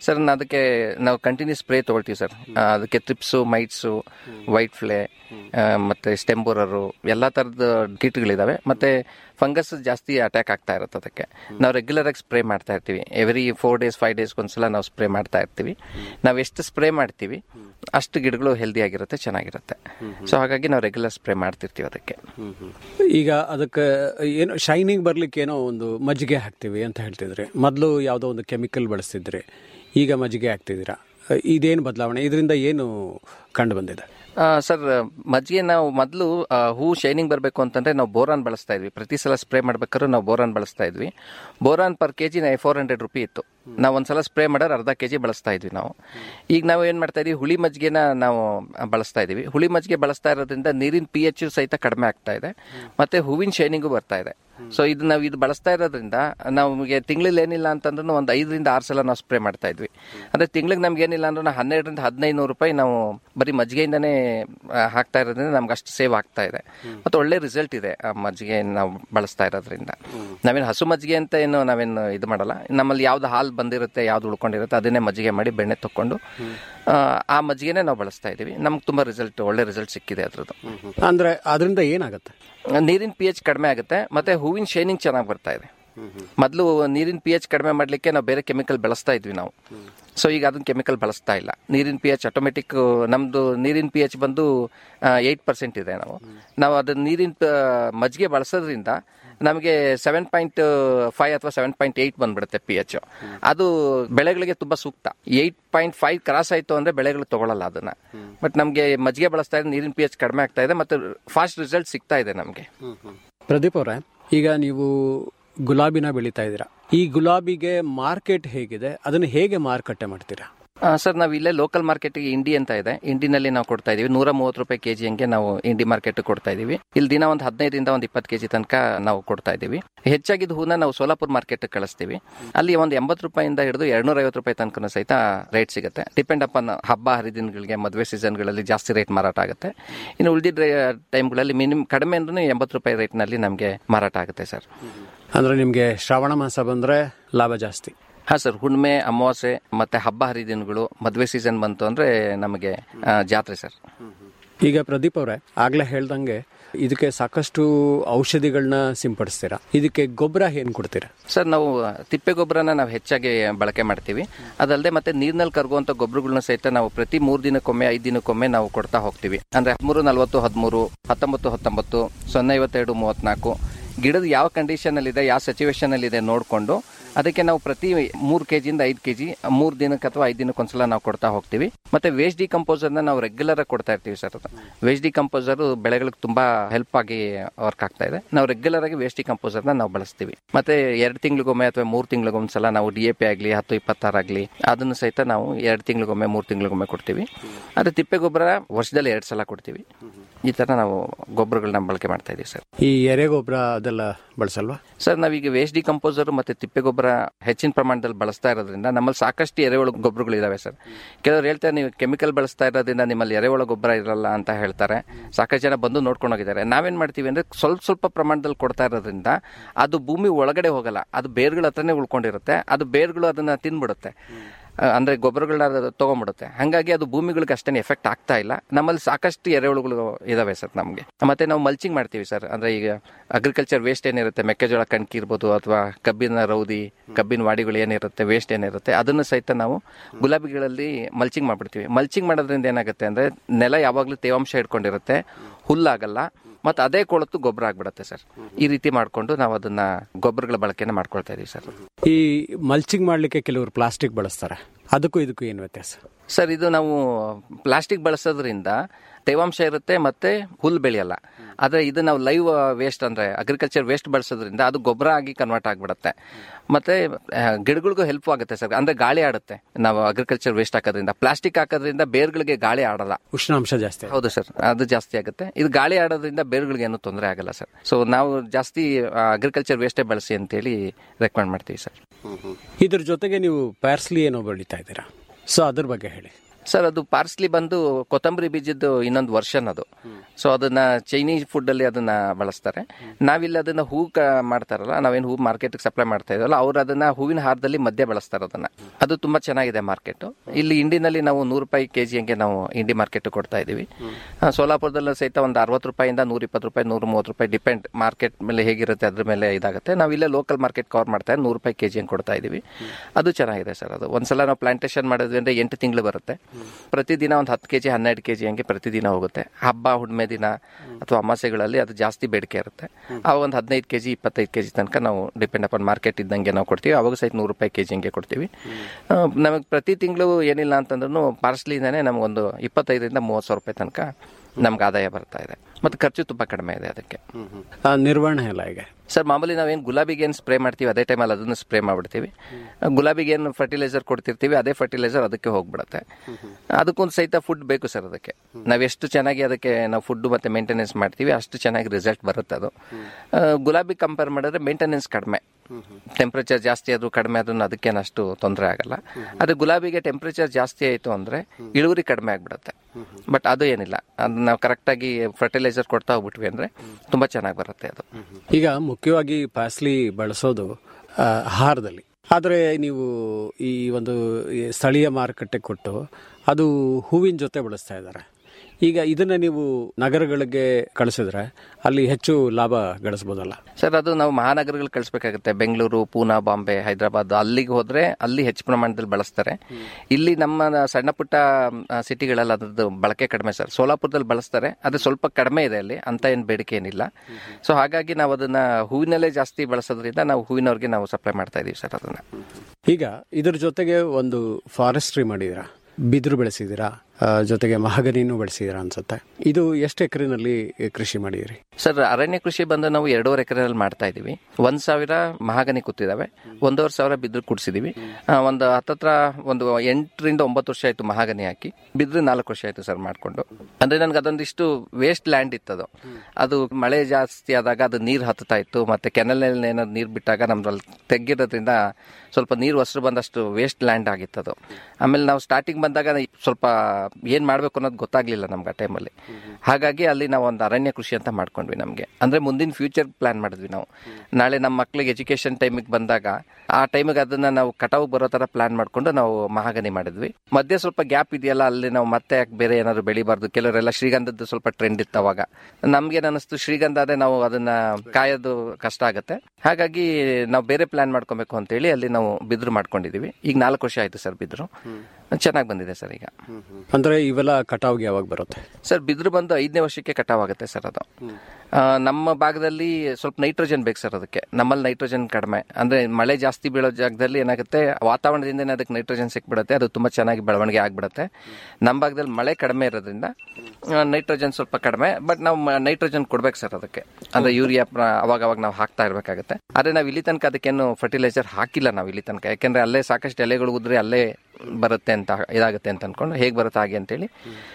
[SPEAKER 14] ಸರ್ ನಾ ಅದಕ್ಕೆ ನಾವು ಕಂಟಿನ್ಯೂಸ್ ಸ್ಪ್ರೇ ತೊಗೊಳ್ತೀವಿ ಸರ್ ಆ, ಅದಕ್ಕೆ ಟ್ರಿಪ್ಸು ಮೈಟ್ಸು ವೈಟ್ ಫ್ಲೇ ಮತ್ತು ಸ್ಟೆಂಬೋರರು ಎಲ್ಲ ಥರದ ಕೀಟಗಳಿದ್ದಾವೆ ಮತ್ತು ಫಂಗಸ್ ಜಾಸ್ತಿ ಅಟ್ಯಾಕ್ ಆಗ್ತಾ ಇರುತ್ತೆ ಅದಕ್ಕೆ ನಾವು ರೆಗ್ಯುಲರ್ ಆಗಿ ಸ್ಪ್ರೇ ಮಾಡ್ತಾ ಇರ್ತೀವಿ every four days five days ಒಂದ್ಸಲ ನಾವು ಸ್ಪ್ರೇ ಮಾಡ್ತಾ ಇರ್ತೀವಿ ನಾವು ಎಷ್ಟು ಸ್ಪ್ರೇ ಮಾಡ್ತೀವಿ ಅಷ್ಟು ಗಿಡಗಳು ಹೆಲ್ದಿ ಆಗಿರುತ್ತೆ ಚೆನ್ನಾಗಿರುತ್ತೆ ಸೊ ಹಾಗಾಗಿ ನಾವು ರೆಗ್ಯುಲರ್ ಸ್ಪ್ರೇ ಮಾಡ್ತಿರ್ತೀವಿ ಅದಕ್ಕೆ
[SPEAKER 15] ಈಗ ಅದಕ್ಕೆ ಏನು ಶೈನಿಂಗ್ ಬರ್ಲಿಕ್ಕೆ ಏನೋ ಒಂದು ಮಜ್ಜಿಗೆ ಹಾಕ್ತೀವಿ ಅಂತ ಹೇಳ್ತಿದ್ರಿ ಮೊದಲು ಯಾವುದೋ ಒಂದು ಕೆಮಿಕಲ್ ಬಳಸ್ತಿದ್ರಿ ಈಗ ಮಜ್ಜಿಗೆ ಹಾಕ್ತಿದ್ದೀರಾ ಇದೇನು ಬದಲಾವಣೆ ಇದರಿಂದ ಏನು ಕಂಡು ಬಂದಿದೆ
[SPEAKER 14] ಆ, ಸರ್ ಮಜ್ಜಿಗೆ ನಾವು ಮೊದಲು ಹೂ ಶೈನಿಂಗ್ ಬರಬೇಕು ಅಂತಂದ್ರೆ ನಾವು ಬೋರಾನ್ ಬಳಸ್ತಾ ಇದ್ವಿ ಪ್ರತಿ ಸಲ ಸ್ಪ್ರೇ ಮಾಡ್ಬೇಕಾದ್ರೂ ನಾವು ಬೋರಾನ್ ಬಳಸ್ತಾ ಇದ್ವಿ boron per K G four hundred rupee ಇತ್ತು ನಾವು ಒಂದ್ಸಲ ಸ್ಪ್ರೇ ಮಾಡೋರು ಅರ್ಧ ಕೆ ಜಿ ಬಳಸ್ತಾ ಇದ್ವಿ ನಾವು ಈಗ ನಾವು ಏನು ಮಾಡ್ತಾ ಇದೀವಿ ಹುಳಿ ಮಜ್ಜಿಗೆನ ನಾವು ಬಳಸ್ತಾ ಇದೀವಿ ಹುಳಿ ಮಜ್ಜಿಗೆ ಬಳಸ್ತಾ ಇರೋದ್ರಿಂದ ನೀರಿನ ಪಿ ಎಚ್ ಸಹಿತ ಕಡಿಮೆ ಆಗ್ತಾ ಇದೆ ಮತ್ತೆ ಹೂವಿನ ಶೈನಿಂಗು ಬರ್ತಾ ಇದೆ ಸೊ ಇದು ನಾವು ಇದು ಬಳಸ್ತಾ ಇರೋದ್ರಿಂದ ನಮಗೆ ತಿಂಗಳಲ್ಲಿ ಏನಿಲ್ಲ ಅಂತಂದ್ರೂ ಒಂದು ಐದರಿಂದ ಆರು ಸಲ ನಾವು ಸ್ಪ್ರೇ ಮಾಡ್ತಾ ಇದ್ವಿ ಅಂದ್ರೆ ತಿಂಗಳಿಗೆ ನಮ್ಗೆ ಏನಿಲ್ಲ ಅಂದ್ರೂ ಹನ್ನೆರಡರಿಂದ ಹದಿನೈದು ನೂರು ರೂಪಾಯಿ ನಾವು ಬರೀ ಮಜ್ಜಿಗೆಯಿಂದನೇ ಆ, ಹಾಕ್ತಾ ಇರೋದ್ರಿಂದ ನಮ್ಗೆ ಅಷ್ಟು ಸೇವ್ ಆಗ್ತಾ ಇದೆ ಮತ್ತು ಒಳ್ಳೆ ರಿಸಲ್ಟ್ ಇದೆ ಆ ಮಜ್ಜಿಗೆ ನಾವು ಬಳಸ್ತಾ ಇರೋದ್ರಿಂದ ನಾವೇನು ಹಸು ಮಜ್ಜಿಗೆ ಅಂತ ಏನು ನಾವೇನು ಇದು ಮಾಡಲ್ಲ ನಮ್ಮಲ್ಲಿ ಯಾವ್ದು ಹಾಲು ಬಂದಿರುತ್ತೆ ಯಾವ್ದು ಉಳ್ಕೊಂಡಿರುತ್ತೆ ಅದನ್ನೇ ಮಜ್ಜಿಗೆ ಮಾಡಿ ಬೆಣ್ಣೆ ತಕೊಂಡು ಆ, ಆ ಮಜ್ಜಿಗೆನೇ ನಾವು ಬಳಸ್ತಾ ಇದೀವಿ ನಮ್ಗೆ ತುಂಬಾ ರಿಸಲ್ಟ್ ಒಳ್ಳೆ ರಿಸಲ್ಟ್ ಸಿಕ್ಕಿದೆ ಅದ್ರದ್ದು
[SPEAKER 15] ಅಂದ್ರೆ ಅದರಿಂದ ಏನಾಗುತ್ತೆ
[SPEAKER 14] ನೀರಿನ ಪಿ ಎಚ್ ಕಡಿಮೆ ಆಗುತ್ತೆ ಮತ್ತೆ ಹೂವಿನ ಶೈನಿಂಗ್ ಚೆನ್ನಾಗಿ ಬರ್ತಾ ಇದೆ ಮೊದಲು ನೀರಿನ ಪಿ ಎಚ್ ಕಡಿಮೆ ಮಾಡಲಿಕ್ಕೆ ನಾವು ಬೇರೆ ಕೆಮಿಕಲ್ ಬಳಸ್ತಾ ಇದ್ವಿ ನಾವು ಸೊ ಈಗ ಅದನ್ನ ಕೆಮಿಕಲ್ ಬಳಸ್ತಾ ಇಲ್ಲ ನೀರಿನ ಪಿ ಎಚ್ ಆಟೋಮೆಟಿಕ್ ನಮ್ದು ನೀರಿನ ಪಿ ಎಚ್ ಬಂದು ಏಯ್ಟ್ ಪರ್ಸೆಂಟ್ ಇದೆ ನಾವು ನಾವು ಅದನ್ನ ನೀರಿನ ಮಜ್ಜಿಗೆ ಬಳಸೋದ್ರಿಂದ ನಮಗೆ ಸೆವೆನ್ ಪಾಯಿಂಟ್ ಫೈವ್ ಅಥವಾ ಸೆವೆನ್ ಪಾಯಿಂಟ್ ಏಯ್ಟ್ ಬಂದ್ಬಿಡುತ್ತೆ ಪಿ ಎಚ್ ಅದು ಬೆಳೆಗಳಿಗೆ ತುಂಬಾ ಸೂಕ್ತ ಏಯ್ಟ್ ಪಾಯಿಂಟ್ ಫೈವ್ ಕ್ರಾಸ್ ಆಯ್ತು ಅಂದ್ರೆ ಬೆಳೆಗಳು ತಗೊಳ್ಳಲ್ಲ ಅದನ್ನ ಬಟ್ ನಮಗೆ ಮಜ್ಜಿಗೆ ಬಳಸ್ತಾ ಇದ್ರೆ ನೀರಿನ ಪಿ ಎಚ್ ಕಡಿಮೆ ಆಗ್ತಾ ಇದೆ ಮತ್ತೆ ಫಾಸ್ಟ್ ರಿಸಲ್ಟ್ ಸಿಗ್ತಾ ಇದೆ ನಮಗೆ
[SPEAKER 15] ಪ್ರದೀಪ್ ಅವರೇ ಈಗ ನೀವು ಗುಲಾಬಿನ ಬೆಳೀತಾ ಇದ್ದೀರಾ ಈ ಗುಲಾಬಿಗೆ ಮಾರ್ಕೆಟ್ ಹೇಗಿದೆ ಅದನ್ನು ಹೇಗೆ ಮಾರುಕಟ್ಟೆ ಮಾಡ್ತೀರಾ
[SPEAKER 14] ಆ, ಸರ್ ನಾವು ಇಲ್ಲೇ ಲೋಕಲ್ ಮಾರ್ಕೆಟ್ಗೆ ಇಂಡಿ ಅಂತ ಇದೆ ಇಂಡಿನಲ್ಲಿ ನಾವು ಕೊಡ್ತಾ ಇದೀವಿ ನೂರ ಮೂವತ್ತು ರೂಪಾಯಿ ಕೆಜಿ ಹಂಗೆ ನಾವು ಇಂಡಿ ಮಾರ್ಕೆಟ್ ಕೊಡ್ತಾ ಇದೀವಿ ಇಲ್ಲಿ ದಿನ ಒಂದು ಹದಿನೈದರಿಂದ ಒಂದು ಇಪ್ಪತ್ತು ಕೆಜಿ ತನಕ ನಾವು ಕೊಡ್ತಾ ಇದೀವಿ ಹೆಚ್ಚಾಗಿದ್ದ ಹೂನ ನಾವು ಸೋಲಾಪುರ್ ಮಾರ್ಕೆಟ್ ಕಳಿಸ್ತೀವಿ ಅಲ್ಲಿ ಒಂದು ಎಂಬತ್ತು ರೂಪಾಯಿಂದ ಹಿಡಿದು ಎರಡ್ನೂರ ಐವತ್ತು ರೂಪಾಯಿ ತನಕ ಸಹಿತ ರೇಟ್ ಸಿಗುತ್ತೆ ಡಿಪೆಂಡ್ ಅಪಾನ್ ಹಬ್ಬ ಹರಿದಿನಗಳಿಗೆ ಮದುವೆ ಸೀಸನ್ಗಳಲ್ಲಿ ಜಾಸ್ತಿ ರೇಟ್ ಮಾರಾಟ ಆಗುತ್ತೆ ಇನ್ನು ಉಳಿದಿದ್ದ ಟೈಮ್ಗಳಲ್ಲಿ ಮಿನಿಮಮ್ ಕಡಿಮೆ ಅಂದ್ರೂ ಎಂಬತ್ತು ರೂಪಾಯಿ ರೇಟ್ನಲ್ಲಿ ನಮಗೆ ಮಾರಾಟ ಆಗುತ್ತೆ ಸರ್
[SPEAKER 15] ಅಂದ್ರೆ ನಿಮಗೆ ಶ್ರಾವಣ ಮಾಸ ಬಂದ್ರೆ ಲಾಭ ಜಾಸ್ತಿ
[SPEAKER 14] ಹಾ ಸರ್ ಹುಣ್ಣಿಮೆ ಅಮಾವಾಸ್ಯೆ ಮತ್ತೆ ಹಬ್ಬ ಹರಿದಿನಗಳು ಮದುವೆ ಸೀಸನ್ ಬಂತು ಅಂದ್ರೆ ನಮಗೆ ಆ, ಜಾತ್ರೆ ಸರ್
[SPEAKER 15] ಈಗ ಪ್ರದೀಪ್ ಅವರೇ ಆಗ್ಲೇ ಹೇಳ್ದಂಗೆ ಇದಕ್ಕೆ ಸಾಕಷ್ಟು ಔಷಧಿಗಳನ್ನ ಸಿಂಪಡಿಸ್ತೀರಾ ಇದಕ್ಕೆ ಗೊಬ್ಬರ ಏನ್ ಕೊಡ್ತೀರಾ
[SPEAKER 14] ಸರ್ ನಾವು ತಿಪ್ಪೆ ಗೊಬ್ಬರನ ನಾವು ಹೆಚ್ಚಾಗಿ ಬಳಕೆ ಮಾಡ್ತೀವಿ ಅದಲ್ಲದೆ ಮತ್ತೆ ನೀರಿನಲ್ಲಿ ಕರಗುವಂತ ಗೊಬ್ಬರಗಳನ್ನ ಸಹಿತ ನಾವು ಪ್ರತಿ ಮೂರು ದಿನಕ್ಕೊಮ್ಮೆ ಐದು ದಿನಕ್ಕೊಮ್ಮೆ ನಾವು ಕೊಡ್ತಾ ಹೋಗ್ತೀವಿ ಅಂದ್ರೆ ಹದಿಮೂರು ನಲವತ್ತು ಹದಿಮೂರು ಹತ್ತೊಂಬತ್ತು ಹತ್ತೊಂಬತ್ತು ಸೊನ್ನೆ ಐವತ್ತೆರಡು ಮೂವತ್ನಾಲ್ಕು ಗಿಡದ ಯಾವ ಕಂಡೀಷನ್ ಅಲ್ಲಿ ಇದೆ ಯಾವ ಸಿಚುವೇಶನ್ ಅಲ್ಲಿ ಇದೆ ನೋಡಿಕೊಂಡು ಅದಕ್ಕೆ ನಾವು ಪ್ರತಿ ಮೂರು ಕೆಜಿಯಿಂದ ಐದು ಕೆಜಿ ಮೂರು ದಿನಕ್ಕೆ ಅಥವಾ ಐದು ದಿನಕ್ಕೆ ಒಂದ್ಸಲ ನಾವು ಕೊಡ್ತಾ ಹೋಗ್ತೀವಿ ಮತ್ತೆ ವೇಸ್ಟ್ ಡಿಕಂಪೋಸರ್ನ ನಾವು ರೆಗ್ಯುಲರ್ ಆಗಿ ಕೊಡ್ತಾ ಇರ್ತೀವಿ ಸರ್ ಅದು ವೇಸ್ಟ್ ಡಿಕಂಪೋಸರ್ ಬೆಳೆಗಳಿಗೆ ತುಂಬಾ ಹೆಲ್ಪ್ ಆಗಿ ವರ್ಕ್ ಆಗ್ತಾ ಇದೆ ನಾವು ರೆಗ್ಯುಲರ್ ಆಗಿ ವೇಸ್ಟ್ ಡಿಕಂಪೋಸರ್ನ ನಾವು ಬಳಸ್ತೀವಿ ಮತ್ತೆ ಎರಡು ತಿಂಗಳಿಗೊಮ್ಮೆ ಅಥವಾ ಮೂರು ತಿಂಗಳಿಗೊಂದ್ಸಲ ನಾವು ಡಿ ಎ ಪಿ ಆಗಲಿ ಹತ್ತು ಇಪ್ಪತ್ತಾರಾಗ್ಲಿ ಅದನ್ನು ಸಹಿತ ನಾವು ಎರಡು ತಿಂಗಳಿಗೊಮ್ಮೆ ಮೂರು ತಿಂಗಳಿಗೊಮ್ಮೆ ಕೊಡ್ತೀವಿ ಅದೇ ತಿಪ್ಪೆ ಗೊಬ್ಬರ ವರ್ಷದಲ್ಲಿ ಎರಡು ಸಲ ಕೊಡ್ತೀವಿ ಈ ತರ ನಾವು ಗೊಬ್ಬರಗಳನ್ನ ಬಳಕೆ ಮಾಡ್ತಾ ಇದೀವಿ ಸರ್
[SPEAKER 15] ಈ ಎರೆಗೊಬ್ಬರ ಅದೆಲ್ಲ ಬಳಸಲ್ವಾ
[SPEAKER 14] ಸರ್ ನಾವೀಗ ವೇಸ್ಟ್ ಡಿಕಂಪೋಸರ್ ಮತ್ತೆ ತಿಪ್ಪೆ ಗೊಬ್ಬರ ಹೆಚ್ಚಿನ ಪ್ರಮಾಣದಲ್ಲಿ ಬಳಸ್ತಾ ಇರೋದ್ರಿಂದ ನಮ್ಮಲ್ಲಿ ಸಾಕಷ್ಟು ಎರೆಹುಳ ಗೊಬ್ಬರಗಳು ಇದಾವೆ ಸರ್ ಕೆಲವರು ಹೇಳ್ತಾರೆ ನೀವು ಕೆಮಿಕಲ್ ಬಳಸ್ತಾ ಇರೋದ್ರಿಂದ ನಿಮ್ಮಲ್ಲಿ ಎರೆಹುಳ ಗೊಬ್ಬರ ಇರಲ್ಲ ಅಂತ ಹೇಳ್ತಾರೆ ಸಾಕಷ್ಟು ಜನ ಬಂದು ನೋಡ್ಕೊಂಡು ಹೋಗಿದ್ದಾರೆ ನಾವೇನ್ ಮಾಡ್ತೀವಿ ಅಂದ್ರೆ ಸ್ವಲ್ಪ ಸ್ವಲ್ಪ ಪ್ರಮಾಣದಲ್ಲಿ ಕೊಡ್ತಾ ಇರೋದ್ರಿಂದ ಅದು ಭೂಮಿ ಒಳಗಡೆ ಹೋಗಲ್ಲ ಅದು ಬೇರ್ಗಳ ಹತ್ರನೇ ಉಳ್ಕೊಂಡಿರುತ್ತೆ ಅದು ಬೇರ್ಗಳು ಅದನ್ನ ತಿನ್ಬಿಡುತ್ತೆ ಆ, ಅಂದ್ರೆ ಗೊಬ್ಬರಗಳನ್ನ ಅದು ತಗೊಂಡ್ಬಿಡುತ್ತೆ ಹಾಗಾಗಿ ಅದು ಭೂಮಿಗಳಿಗೆ ಅಷ್ಟೇನು ಎಫೆಕ್ಟ್ ಆಗ್ತಾ ಇಲ್ಲ ನಮ್ಮಲ್ಲಿ ಸಾಕಷ್ಟು ಎರೆಹುಳುಗಳು ಇದಾವೆ ಸರ್ ನಮಗೆ ಮತ್ತೆ ನಾವು ಮಲ್ಚಿಂಗ್ ಮಾಡ್ತೀವಿ ಸರ್ ಅಂದ್ರೆ ಈಗ ಅಗ್ರಿಕಲ್ಚರ್ ವೇಸ್ಟ್ ಏನಿರುತ್ತೆ ಮೆಕ್ಕೆಜೋಳ ಕಣ್ಕಿ ಇರ್ಬೋದು ಅಥವಾ ಕಬ್ಬಿನ ರೌದಿ ಕಬ್ಬಿನ ವಾಡಿಗಳು ಏನಿರುತ್ತೆ ವೇಸ್ಟ್ ಏನಿರುತ್ತೆ ಅದನ್ನು ಸಹಿತ ನಾವು ಗುಲಾಬಿಗಳಲ್ಲಿ ಮಲ್ಚಿಂಗ್ ಮಾಡ್ಬಿಡ್ತೀವಿ ಮಲ್ಚಿಂಗ್ ಮಾಡೋದ್ರಿಂದ ಏನಾಗುತ್ತೆ ಅಂದ್ರೆ ನೆಲ ಯಾವಾಗಲೂ ತೇವಾಂಶ ಇಟ್ಕೊಂಡಿರುತ್ತೆ ಹುಲ್ಲಾಗಲ್ಲ ಮತ್ತೆ ಅದೇ ಕೊಳತು ಗೊಬ್ಬರ ಆಗ್ಬಿಡುತ್ತೆ ಸರ್ ಈ ರೀತಿ ಮಾಡ್ಕೊಂಡು ನಾವು ಅದನ್ನ ಗೊಬ್ಬರಗಳ ಬಳಕೆನ ಮಾಡ್ಕೊಳ್ತಾ ಇದೀವಿ ಸರ್
[SPEAKER 15] ಈ ಮಲ್ಚಿಂಗ್ ಮಾಡ್ಲಿಕ್ಕೆ ಕೆಲವರು ಪ್ಲಾಸ್ಟಿಕ್ ಬಳಸ್ತಾರೆ ಅದಕ್ಕೂ ಇದಕ್ಕೂ ಏನು ವ್ಯತ್ಯಾಸ
[SPEAKER 14] ಸರ್ ಇದು ನಾವು ಪ್ಲಾಸ್ಟಿಕ್ ಬಳಸೋದ್ರಿಂದ ತೇವಾಂಶ ಇರುತ್ತೆ ಮತ್ತೆ ಹುಲ್ ಬೆಳೆಯಲ್ಲ ಆದ್ರೆ ಇದು ನಾವು ಲೈವ್ ವೇಸ್ಟ್ ಅಂದ್ರೆ ಅಗ್ರಿಕಲ್ಚರ್ ವೇಸ್ಟ್ ಬಳಸೋದ್ರಿಂದ ಅದು ಗೊಬ್ಬರ ಆಗಿ ಕನ್ವರ್ಟ್ ಆಗ್ಬಿಡುತ್ತೆ ಮತ್ತೆ ಆ, ಗಿಡಗಳಿಗೂ ಹೆಲ್ಪ್ ಆಗುತ್ತೆ ಸರ್ ಅಂದ್ರೆ ಗಾಳಿ ಆಡುತ್ತೆ ನಾವು ಅಗ್ರಿಕಲ್ಚರ್ ವೇಸ್ಟ್ ಹಾಕೋದ್ರಿಂದ ಪ್ಲಾಸ್ಟಿಕ್ ಹಾಕೋದ್ರಿಂದ ಬೇರ್ಗಳಿಗೆ ಗಾಳಿ ಆಡಲ್ಲ
[SPEAKER 15] ಉಷ್ಣಾಂಶ ಜಾಸ್ತಿ
[SPEAKER 14] ಹೌದು ಸರ್ ಅದು ಜಾಸ್ತಿ ಆಗುತ್ತೆ ಇದು ಗಾಳಿ ಆಡೋದ್ರಿಂದ ಬೇರುಗಳಿಗೆ ಏನು ತೊಂದರೆ ಆಗಲ್ಲ ಸರ್ ಸೊ ನಾವು ಜಾಸ್ತಿ ಅಗ್ರಿಕಲ್ಚರ್ ವೇಸ್ಟೇ ಬಳಸಿ ಅಂತೇಳಿ ರೆಕಮೆಂಡ್ ಮಾಡ್ತೀವಿ ಸರ್
[SPEAKER 15] ಇದ್ರ ಜೊತೆಗೆ ನೀವು ಪ್ಯಾರ್ಸ್ಲಿ ಏನೋ ಬೆಳೀತಾ ಇದ್ದೀರಾ ಸೊ ಅದ್ರ ಬಗ್ಗೆ ಹೇಳಿ
[SPEAKER 14] ಸರ್ ಅದು ಪಾರ್ಸ್ಲಿ ಬಂದು ಕೊತ್ತಂಬರಿ ಬೀಜದ್ದು ಇನ್ನೊಂದು ವರ್ಷನ್ ಅದು ಸೊ ಅದನ್ನ ಚೈನೀಸ್ ಫುಡ್ ಅಲ್ಲಿ ಅದನ್ನ ಬಳಸ್ತಾರೆ ನಾವಿಲ್ಲಿ ಅದನ್ನ ಹೂ ಕ- ಮಾಡ್ತಾರಲ್ಲ ನಾವೇನು ಹೂ ಮಾರ್ಕೆಟ್ ಸಪ್ಲೈ ಮಾಡ್ತಾ ಇದೀವಲ್ಲ ಅವ್ರು ಅದನ್ನ ಹೂವಿನ ಹಾರದಲ್ಲಿ ಮಧ್ಯೆ ಬಳಸ್ತಾರೆ ಅದನ್ನ ಅದು ತುಂಬಾ ಚೆನ್ನಾಗಿದೆ ಮಾರ್ಕೆಟ್ ಇಲ್ಲಿ ಇಂಡಿನಲ್ಲಿ ನಾವು ನೂರು ರೂಪಾಯಿ ಕೆಜಿ ಹಂಗೆ ನಾವು ಇಂಡಿ ಮಾರ್ಕೆಟ್ ಕೊಡ್ತಾ ಇದೀವಿ ಆ, ಸೋಲಾಪುರದಲ್ಲೂ ಸಹಿತ ಒಂದು ಅರವತ್ತು ರೂಪಾಯಿಂದ ನೂರ ಇಪ್ಪತ್ತು ರೂಪಾಯಿ ನೂರ ಮೂವತ್ತು ರೂಪಾಯಿ ಡಿಪೆಂಡ್ ಮಾರ್ಕೆಟ್ ಮೇಲೆ ಹೇಗಿರುತ್ತೆ ಅದ್ರ ಮೇಲೆ ಇದಾಗುತ್ತೆ ನಾವು ಇಲ್ಲೇ ಲೋಕಲ್ ಮಾರ್ಕೆಟ್ ಕವರ್ ಮಾಡ್ತಾ ಇದ್ದೀವಿ ನೂರು ರೂಪಾಯಿ ಕೆಜಿ ಹಂಗೆ ಕೊಡ್ತಾ ಇದೀವಿ ಅದು ಚೆನ್ನಾಗಿದೆ ಸರ್ ಅದು ಒಂದ್ಸಲ ನಾವು ಪ್ಲಾಂಟೇಶನ್ ಮಾಡಿದ್ವಿ ಅಂದ್ರೆ ಎಂಟು ತಿಂಗಳು ಬರುತ್ತೆ ಪ್ರತಿದಿನ ಒಂದು ಹತ್ತು ಕೆಜಿ ಹನ್ನೆರಡು ಕೆಜಿ ಹಂಗೆ ಪ್ರತಿದಿನ ಹೋಗುತ್ತೆ ಹಬ್ಬ ಹುಣ್ಮೆ ದಿನ ಅಥವಾ ಅಮಾಸೆಗಳಲ್ಲಿ ಅದು ಜಾಸ್ತಿ ಬೇಡಿಕೆ ಇರುತ್ತೆ ಅವಾಗ ಒಂದು ಹದಿನೈದು ಕೆಜಿ ಇಪ್ಪತ್ತೈದು ಕೆಜಿ ತನಕ ನಾವು ಡಿಪೆಂಡ್ ಅಪಾನ್ ಮಾರ್ಕೆಟ್ ಇದ್ದಂಗೆ ನಾವು ಕೊಡ್ತೀವಿ ಅವಾಗ ಸಹಿತ ನೂರು ರೂಪಾಯಿ ಕೆಜಿ ಹಂಗೆ ಕೊಡ್ತೀವಿ ನಮಗೆ ಪ್ರತಿ ತಿಂಗಳು ಏನಿಲ್ಲ ಅಂತಂದ್ರೂ ಪಾರ್ಸ್ಲಿಂದಾನೆ ನಮಗೊಂದು ಇಪ್ಪತ್ತೈದರಿಂದ ಮೂವತ್ತು ಸಾವಿರ ರೂಪಾಯಿ ತನಕ ನಮ್ಗೆ ಆದಾಯ ಬರ್ತಾ ಇದೆ ಮತ್ತು ಖರ್ಚು ತುಂಬ ಕಡಿಮೆ ಇದೆ ಅದಕ್ಕೆ
[SPEAKER 15] ಆ, ನಿರ್ವಹಣೆ ಎಲ್ಲ ಹೇಗೆ
[SPEAKER 14] ಸರ್ ಮಾಮೂಲಿ ನಾವೇನು ಗುಲಾಬಿಗೆ ಏನು ಸ್ಪ್ರೇ ಮಾಡ್ತೀವಿ ಅದೇ ಟೈಮಲ್ಲಿ ಅದನ್ನು ಸ್ಪ್ರೇ ಮಾಡ್ಬಿಡ್ತೀವಿ ಗುಲಾಬಿಗೆ ಏನು ಫರ್ಟಿಲೈಸರ್ ಕೊಡ್ತಿರ್ತೀವಿ ಅದೇ ಫರ್ಟಿಲೈಸರ್ ಅದಕ್ಕೆ ಹೋಗ್ಬಿಡುತ್ತೆ ಅದಕ್ಕೊಂದು ಸಹಿತ ಫುಡ್ ಬೇಕು ಸರ್ ಅದಕ್ಕೆ ನಾವು ಎಷ್ಟು ಚೆನ್ನಾಗಿ ಅದಕ್ಕೆ ನಾವು ಫುಡ್ ಮತ್ತೆ ಮೇಂಟೆನೆನ್ಸ್ ಮಾಡ್ತೀವಿ ಅಷ್ಟು ಚೆನ್ನಾಗಿ ರಿಸಲ್ಟ್ ಬರುತ್ತೆ ಅದು ಆ, ಗುಲಾಬಿ ಕಂಪೇರ್ ಮಾಡಿದ್ರೆ ಮೇಂಟೆನೆನ್ಸ್ ಕಡಿಮೆ ಟೆಂಪ್ರೇಚರ್ ಜಾಸ್ತಿ ಆದ್ರೂ ಕಡಿಮೆ ಆದ್ರೂ ಅದಕ್ಕೇನು ಅಷ್ಟು ತೊಂದರೆ ಆಗಲ್ಲ ಆದರೆ ಗುಲಾಬಿಗೆ ಟೆಂಪ್ರೇಚರ್ ಜಾಸ್ತಿ ಆಯಿತು ಅಂದರೆ ಇಳುವರಿ ಕಡಿಮೆ ಆಗಿಬಿಡುತ್ತೆ ಬಟ್ ಅದು ಏನಿಲ್ಲ ಅದು ನಾವು ಕರೆಕ್ಟಾಗಿ ಫರ್ಟಿಲೈಸರ್ ಕೊಡ್ತಾ ಹೋಗ್ಬಿಟ್ವಿ ಅಂದರೆ ತುಂಬ ಚೆನ್ನಾಗಿ ಬರುತ್ತೆ ಅದು
[SPEAKER 15] ಈಗ ಮುಖ್ಯವಾಗಿ ಪಾಸ್ಲಿ ಬಳಸೋದು ಆ, ಆಹಾರದಲ್ಲಿ ಆದರೆ ನೀವು ಈ ಒಂದು ಈ ಸ್ಥಳೀಯ ಮಾರುಕಟ್ಟೆ ಕೊಟ್ಟು ಅದು ಹೂವಿನ ಜೊತೆ ಬಳಸ್ತಾ ಇದ್ದಾರೆ ಈಗ ಇದನ್ನ ನೀವು ನಗರಗಳಿಗೆ ಕಳಿಸಿದ್ರೆ ಅಲ್ಲಿ ಹೆಚ್ಚು ಲಾಭ ಗಳಿಸ್ಬೋದಲ್ಲ
[SPEAKER 14] ಸರ್ ಅದು ನಾವು ಮಹಾನಗರಗಳು ಕಳಿಸ್ಬೇಕಾಗುತ್ತೆ ಬೆಂಗಳೂರು ಪೂನಾ ಬಾಂಬೆ ಹೈದರಾಬಾದ್ ಅಲ್ಲಿಗೆ ಹೋದ್ರೆ ಅಲ್ಲಿ ಹೆಚ್ಚು ಪ್ರಮಾಣದಲ್ಲಿ ಬಳಸ್ತಾರೆ ಇಲ್ಲಿ ನಮ್ಮ ಸಣ್ಣ ಪುಟ್ಟ ಸಿಟಿಗಳಲ್ಲಿ ಅದ್ರದ್ದು ಬಳಕೆ ಕಡಿಮೆ ಸರ್ ಸೋಲಾಪುರದಲ್ಲಿ ಬಳಸ್ತಾರೆ ಅದು ಸ್ವಲ್ಪ ಕಡಿಮೆ ಇದೆ ಅಲ್ಲಿ ಅಂತ ಏನು ಬೇಡಿಕೆ ಏನಿಲ್ಲ ಸೊ ಹಾಗಾಗಿ ನಾವು ಅದನ್ನ ಹೂವಿನಲ್ಲೇ ಜಾಸ್ತಿ ಬಳಸೋದ್ರಿಂದ ನಾವು ಹೂವಿನವ್ರಿಗೆ ನಾವು ಸಪ್ಲೈ ಮಾಡ್ತಾ ಇದೀವಿ ಸರ್ ಅದನ್ನ
[SPEAKER 15] ಈಗ ಇದ್ರ ಜೊತೆಗೆ ಒಂದು ಫಾರೆಸ್ಟ್ರಿ ಮಾಡಿದ್ದೀರಾ ಬಿದಿರು ಬೆಳೆಸಿದ್ದೀರಾ ಆ, ಜೊತೆಗೆ ಮಹಗನಿನೂ ಬೆಳೆಸಿದ್ದೀರಾ ಅನ್ಸುತ್ತೆ ಇದು ಎಷ್ಟು ಎಕರೆನಲ್ಲಿ ಕೃಷಿ ಮಾಡಿದಿರಿ
[SPEAKER 14] ಸರ್ ಅರಣ್ಯ ಕೃಷಿ ಬಂದು ನಾವು ಎರಡೂವರೆ ಎಕರೆನಲ್ಲಿ ಮಾಡ್ತಾ ಇದೀವಿ ಒಂದ್ ಸಾವಿರ ಮಹಾಗನಿ ಕೂತಿದಾವೆ ಒಂದೂವರೆ ಸಾವಿರ ಬಿದ್ರು ಕುಡ್ಸಿದೀವಿ ಆ, ಒಂದು ಹತ್ತತ್ರ ಒಂದು ಎಂಟರಿಂದ ಒಂಬತ್ತು ವರ್ಷ ಆಯ್ತು ಮಹಾಗನಿ ಹಾಕಿ ಬಿದ್ರು ನಾಲ್ಕು ವರ್ಷ ಆಯ್ತು ಸರ್ ಮಾಡ್ಕೊಂಡು ಅಂದ್ರೆ ನನ್ಗೆ ಅದೊಂದಿಷ್ಟು ವೇಸ್ಟ್ ಲ್ಯಾಂಡ್ ಇತ್ತದು ಅದು ಮಳೆ ಜಾಸ್ತಿ ಆದಾಗ ಅದು ನೀರು ಹತ್ತುತ್ತಾ ಇತ್ತು ಮತ್ತೆ ಕೆನಲ್ ಏನಾದ್ರು ನೀರು ಬಿಟ್ಟಾಗ ನಮ್ದ್ರಲ್ಲಿ ತೆಗ್ಗಿರೋದ್ರಿಂದ ಸ್ವಲ್ಪ ನೀರು ಹೊಸರು ಬಂದಷ್ಟು ವೇಸ್ಟ್ ಲ್ಯಾಂಡ್ ಆಗಿತ್ತು ಅದು ಆಮೇಲೆ ನಾವು ಸ್ಟಾರ್ಟಿಂಗ್ ಬಂದಾಗ ಸ್ವಲ್ಪ ಏನ್ ಮಾಡ್ಬೇಕು ಅನ್ನೋದು ಗೊತ್ತಾಗ್ಲಿಲ್ಲ ನಮ್ಗೆ ಆ ಟೈಮಲ್ಲಿ ಹಾಗಾಗಿ ಅಲ್ಲಿ ನಾವು ಒಂದು ಅರಣ್ಯ ಕೃಷಿ ಅಂತ ಮಾಡ್ಕೊಂಡ್ವಿ ನಮಗೆ ಅಂದ್ರೆ ಮುಂದಿನ ಫ್ಯೂಚರ್ ಪ್ಲಾನ್ ಮಾಡಿದ್ವಿ ನಾವು ನಾಳೆ ನಮ್ಮ ಮಕ್ಳಿಗೆ ಎಜುಕೇಶನ್ ಟೈಮಿಗೆ ಬಂದಾಗ ಆ ಟೈಮಿಗೆ ಅದನ್ನ ನಾವು ಕಟಾವು ಬರೋ ತರ ಪ್ಲಾನ್ ಮಾಡ್ಕೊಂಡು ನಾವು ಮಹಾಗನಿ ಮಾಡಿದ್ವಿ ಮಧ್ಯೆ ಸ್ವಲ್ಪ ಗ್ಯಾಪ್ ಇದೆಯಲ್ಲ ಅಲ್ಲಿ ನಾವು ಮತ್ತೆ ಯಾಕೆ ಬೇರೆ ಏನಾದ್ರು ಬೆಳಿಬಾರ್ದು ಕೆಲವರೆಲ್ಲ ಶ್ರೀಗಂಧದ್ದು ಸ್ವಲ್ಪ ಟ್ರೆಂಡ್ ಇತ್ತು ಅವಾಗ ನಮ್ಗೇನ್ ಅನಿಸ್ತು ಶ್ರೀಗಂಧ ಆದ್ರೆ ನಾವು ಅದನ್ನ ಕಾಯೋದು ಕಷ್ಟ ಆಗುತ್ತೆ ಹಾಗಾಗಿ ನಾವು ಬೇರೆ ಪ್ಲಾನ್ ಮಾಡ್ಕೊಬೇಕು ಅಂತೇಳಿ ಅಲ್ಲಿ ನಾವು ಬಿದ್ರು ಮಾಡ್ಕೊಂಡಿದೀವಿ ಈಗ ನಾಲ್ಕು ವರ್ಷ ಆಯ್ತು ಸರ್ ಬಿದ್ರು ಚೆನ್ನಾಗಿ ಬಂದಿದೆ ಸರ್ ಈಗ
[SPEAKER 15] ಅಂದ್ರೆ ಇವೆಲ್ಲ ಕಟಾವ್ಗೆ ಯಾವಾಗ ಬರುತ್ತೆ
[SPEAKER 14] ಸರ್ ಬಿದ್ರು ಬಂದು ಐದನೇ ವರ್ಷಕ್ಕೆ ಕಟಾವ್ ಆಗುತ್ತೆ ಸರ್ ಅದು ಆ, ನಮ್ಮ ಭಾಗದಲ್ಲಿ ಸ್ವಲ್ಪ ನೈಟ್ರೋಜನ್ ಬೇಕು ಸರ್ ಅದಕ್ಕೆ ನಮ್ಮಲ್ಲಿ ನೈಟ್ರೋಜನ್ ಕಡಿಮೆ ಅಂದ್ರೆ ಮಳೆ ಜಾಸ್ತಿ ಬೀಳೋ ಜಾಗದಲ್ಲಿ ಏನಾಗುತ್ತೆ ವಾತಾವರಣದಿಂದನೇ ಅದಕ್ಕೆ ನೈಟ್ರೋಜನ್ ಸಿಕ್ಬಿಡುತ್ತೆ ಅದು ತುಂಬಾ ಚೆನ್ನಾಗಿ ಬೆಳವಣಿಗೆ ಆಗ್ಬಿಡುತ್ತೆ ನಮ್ಮ ಭಾಗದಲ್ಲಿ ಮಳೆ ಕಡಿಮೆ ಇರೋದ್ರಿಂದ ನೈಟ್ರೋಜನ್ ಸ್ವಲ್ಪ ಕಡಿಮೆ ಬಟ್ ನಾವು ನೈಟ್ರೋಜನ್ ಕೊಡ್ಬೇಕು ಸರ್ ಅದಕ್ಕೆ ಅಂದ್ರೆ ಯೂರಿಯಾ ಪ್ರ- ಅವಾಗ ಅವಾಗ ನಾವು ಹಾಕ್ತಾ ಇರ್ಬೇಕಾಗುತ್ತೆ ಆದ್ರೆ ನಾವು ಇಲ್ಲಿ ತನಕ ಅದಕ್ಕೇನು ಫರ್ಟಿಲೈಸರ್ ಹಾಕಿಲ್ಲ ನಾವು ಇಲ್ಲಿ ತನಕ ಯಾಕೆಂದ್ರೆ ಅಲ್ಲೇ ಸಾಕಷ್ಟು ಎಲೆಗಳು ಉದ್ರೆ ಅಲ್ಲೇ ಬರುತ್ತೆ ಅಂತ ಇದಾಗುತ್ತೆ ಅಂತ ಅನ್ಕೊಂಡು ಹೇಗೆ ಬರುತ್ತೆ ಹಾಗೆ ಅಂತೇಳಿ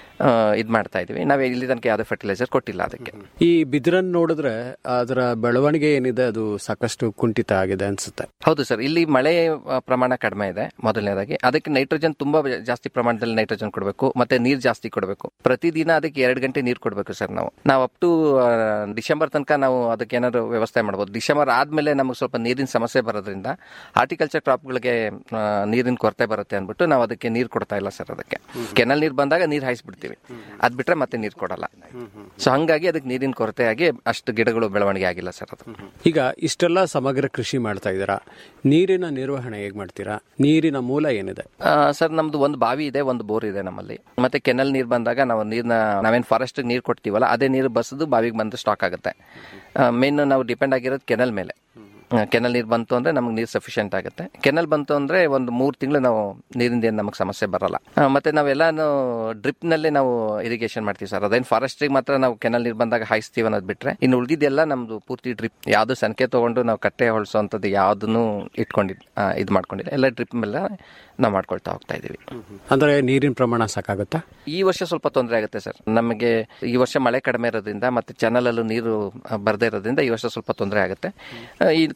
[SPEAKER 14] ಇದು ಮಾಡ್ತಾ ಇದೀವಿ ನಾವು ಇಲ್ಲಿ ತನಕ ಯಾವುದೇ ಫರ್ಟಿಲೈಸರ್ ಕೊಟ್ಟಿಲ್ಲ ಅದಕ್ಕೆ
[SPEAKER 15] ಈ ಬಿದಿರನ್ನು ನೋಡಿದ್ರೆ ಅದರ ಬೆಳವಣಿಗೆ ಏನಿದೆ ಅದು ಸಾಕಷ್ಟು ಕುಂಠಿತ ಆಗಿದೆ ಅನ್ಸುತ್ತೆ
[SPEAKER 14] ಹೌದು ಸರ್ ಇಲ್ಲಿ ಮಳೆ ಆ, ಪ್ರಮಾಣ ಕಡಿಮೆ ಇದೆ ಮೊದಲನೇದಾಗಿ ಅದಕ್ಕೆ ನೈಟ್ರೋಜನ್ ತುಂಬಾ ಜಾಸ್ತಿ ಪ್ರಮಾಣದಲ್ಲಿ ನೈಟ್ರೋಜನ್ ಕೊಡಬೇಕು ಮತ್ತೆ ನೀರ್ ಜಾಸ್ತಿ ಕೊಡಬೇಕು ಪ್ರತಿದಿನ ಅದಕ್ಕೆ ಎರಡು ಗಂಟೆ ನೀರು ಕೊಡಬೇಕು ಸರ್ ನಾವು ನಾವು ಅಪ್ ಟು ಡಿಸೆಂಬರ್ ತನಕ ನಾವು ಅದಕ್ಕೆ ಏನಾದ್ರು ವ್ಯವಸ್ಥೆ ಮಾಡ್ಬೋದು ಡಿಸೆಂಬರ್ ಆದ್ಮೇಲೆ ನಮಗೆ ಸ್ವಲ್ಪ ನೀರಿನ ಸಮಸ್ಯೆ ಬರೋದ್ರಿಂದ ಹಾರ್ಟಿಕಲ್ಚರ್ ಕ್ರಾಪ್ಗಳಿಗೆ ನೀರಿನ ಕೊರತೆ ಬರುತ್ತೆ ಅಂದ್ಬಿಟ್ಟು ನಾವು ಅದಕ್ಕೆ ನೀರು ಕೊಡ್ತಾ ಇಲ್ಲ ಸರ್ ಅದಕ್ಕೆ ಕೆನಲ್ ನೀರು ಬಂದಾಗ ನೀರು ಹಾಯಿಸ್ಬಿಡ್ತೀವಿ ಅದ್ ಬಿಟ್ರೆ ಮತ್ತೆ ನೀರು ಕೊಡಲ್ಲ ಸೊ ಹಂಗಾಗಿ ಅದಕ್ಕೆ ನೀರಿನ ಕೊರತೆ ಆಗಿ ಅಷ್ಟು ಗಿಡಗಳು ಬೆಳವಣಿಗೆ ಆಗಿಲ್ಲ ಸರ್ ಅದು
[SPEAKER 15] ಈಗ ಇಷ್ಟೆಲ್ಲ ಸಮಗ್ರ ಕೃಷಿ ಮಾಡ್ತಾ ಇದ್ದೀರಾ ನೀರಿನ ನಿರ್ವಹಣೆ ಹೇಗ್ ಮಾಡ್ತೀರಾ ನೀರಿನ ಮೂಲ ಏನಿದೆ
[SPEAKER 14] ಆ, ಸರ್ ನಮ್ದು ಒಂದು ಬಾವಿ ಇದೆ ಒಂದು ಬೋರ್ ಇದೆ ನಮ್ಮಲ್ಲಿ ಮತ್ತೆ ಕೆನಲ್ ನೀರು ಬಂದಾಗ ನಾವು ನೀರ್ನ ನಾವೇನ್ ಫಾರೆಸ್ಟ್ ನೀರು ಕೊಡ್ತೀವಲ್ಲ ಅದೇ ನೀರು ಬಸದು ಬಾವಿಗೆ ಬಂದು ಸ್ಟಾಕ್ ಆಗುತ್ತೆ ಮೇನ್ ನಾವು ಡಿಪೆಂಡ್ ಆಗಿರೋದು ಕೆನಲ್ ಮೇಲೆ ಕೆನಲ್ ನೀರು ಬಂತು ಅಂದ್ರೆ ನಮ್ಗೆ ನೀರು ಸಫಿಷಿಯಂಟ್ ಆಗುತ್ತೆ ಕೆನಲ್ ಬಂತು ಅಂದ್ರೆ ಒಂದು ಮೂರು ತಿಂಗಳು ನಾವು ನೀರಿಂದ ಏನು ನಮಗೆ ಸಮಸ್ಯೆ ಬರಲ್ಲ ಆ, ಮತ್ತೆ ನಾವೆಲ್ಲಾನು ಡ್ರಿಪ್ ನಲ್ಲೇ ನಾವು ಇರಿಗೇಷನ್ ಮಾಡ್ತೀವಿ ಸರ್ ಅದೇನು ಫಾರೆಸ್ಟ್ರಿಗೆ ಮಾತ್ರ ನಾವು ಕೆನಲ್ ನೀರು ಬಂದಾಗ ಹಾಯಿಸ್ತೀವಿ ಅನ್ನೋದು ಬಿಟ್ರೆ ಇನ್ನು ಉಳಿದಿದ್ದೆಲ್ಲ ನಮ್ದು ಪೂರ್ತಿ ಡ್ರಿಪ್ ಯಾವ್ದು ಸಂಖ್ಯೆ ತಗೊಂಡು ನಾವು ಕಟ್ಟೆ ಹೊಳ್ಸೋಂಥದ್ದು ಯಾವ್ದನ್ನು ಇಟ್ಕೊಂಡಿದ್ ಇದು ಮಾಡ್ಕೊಂಡಿಲ್ಲ ಎಲ್ಲ ಡ್ರಿಪ್ ಮೇಲೆ ನಾವು ಮಾಡ್ಕೊಳ್ತಾ ಹೋಗ್ತಾ ಇದೀವಿ
[SPEAKER 15] ಅಂದ್ರೆ ನೀರಿನ ಪ್ರಮಾಣ ಸಾಕಾಗುತ್ತಾ
[SPEAKER 14] ಈ ವರ್ಷ ಸ್ವಲ್ಪ ತೊಂದರೆ ಆಗುತ್ತೆ ಸರ್ ನಮಗೆ ಈ ವರ್ಷ ಮಳೆ ಕಡಿಮೆ ಇರೋದ್ರಿಂದ ಮತ್ತೆ ಚಾನಲ್ ಅಲ್ಲೂ ನೀರು ಆ, ಬರ್ದೇ ಇರೋದ್ರಿಂದ ಈ ವರ್ಷ ಸ್ವಲ್ಪ ತೊಂದರೆ ಆಗುತ್ತೆ ಆ, ಈ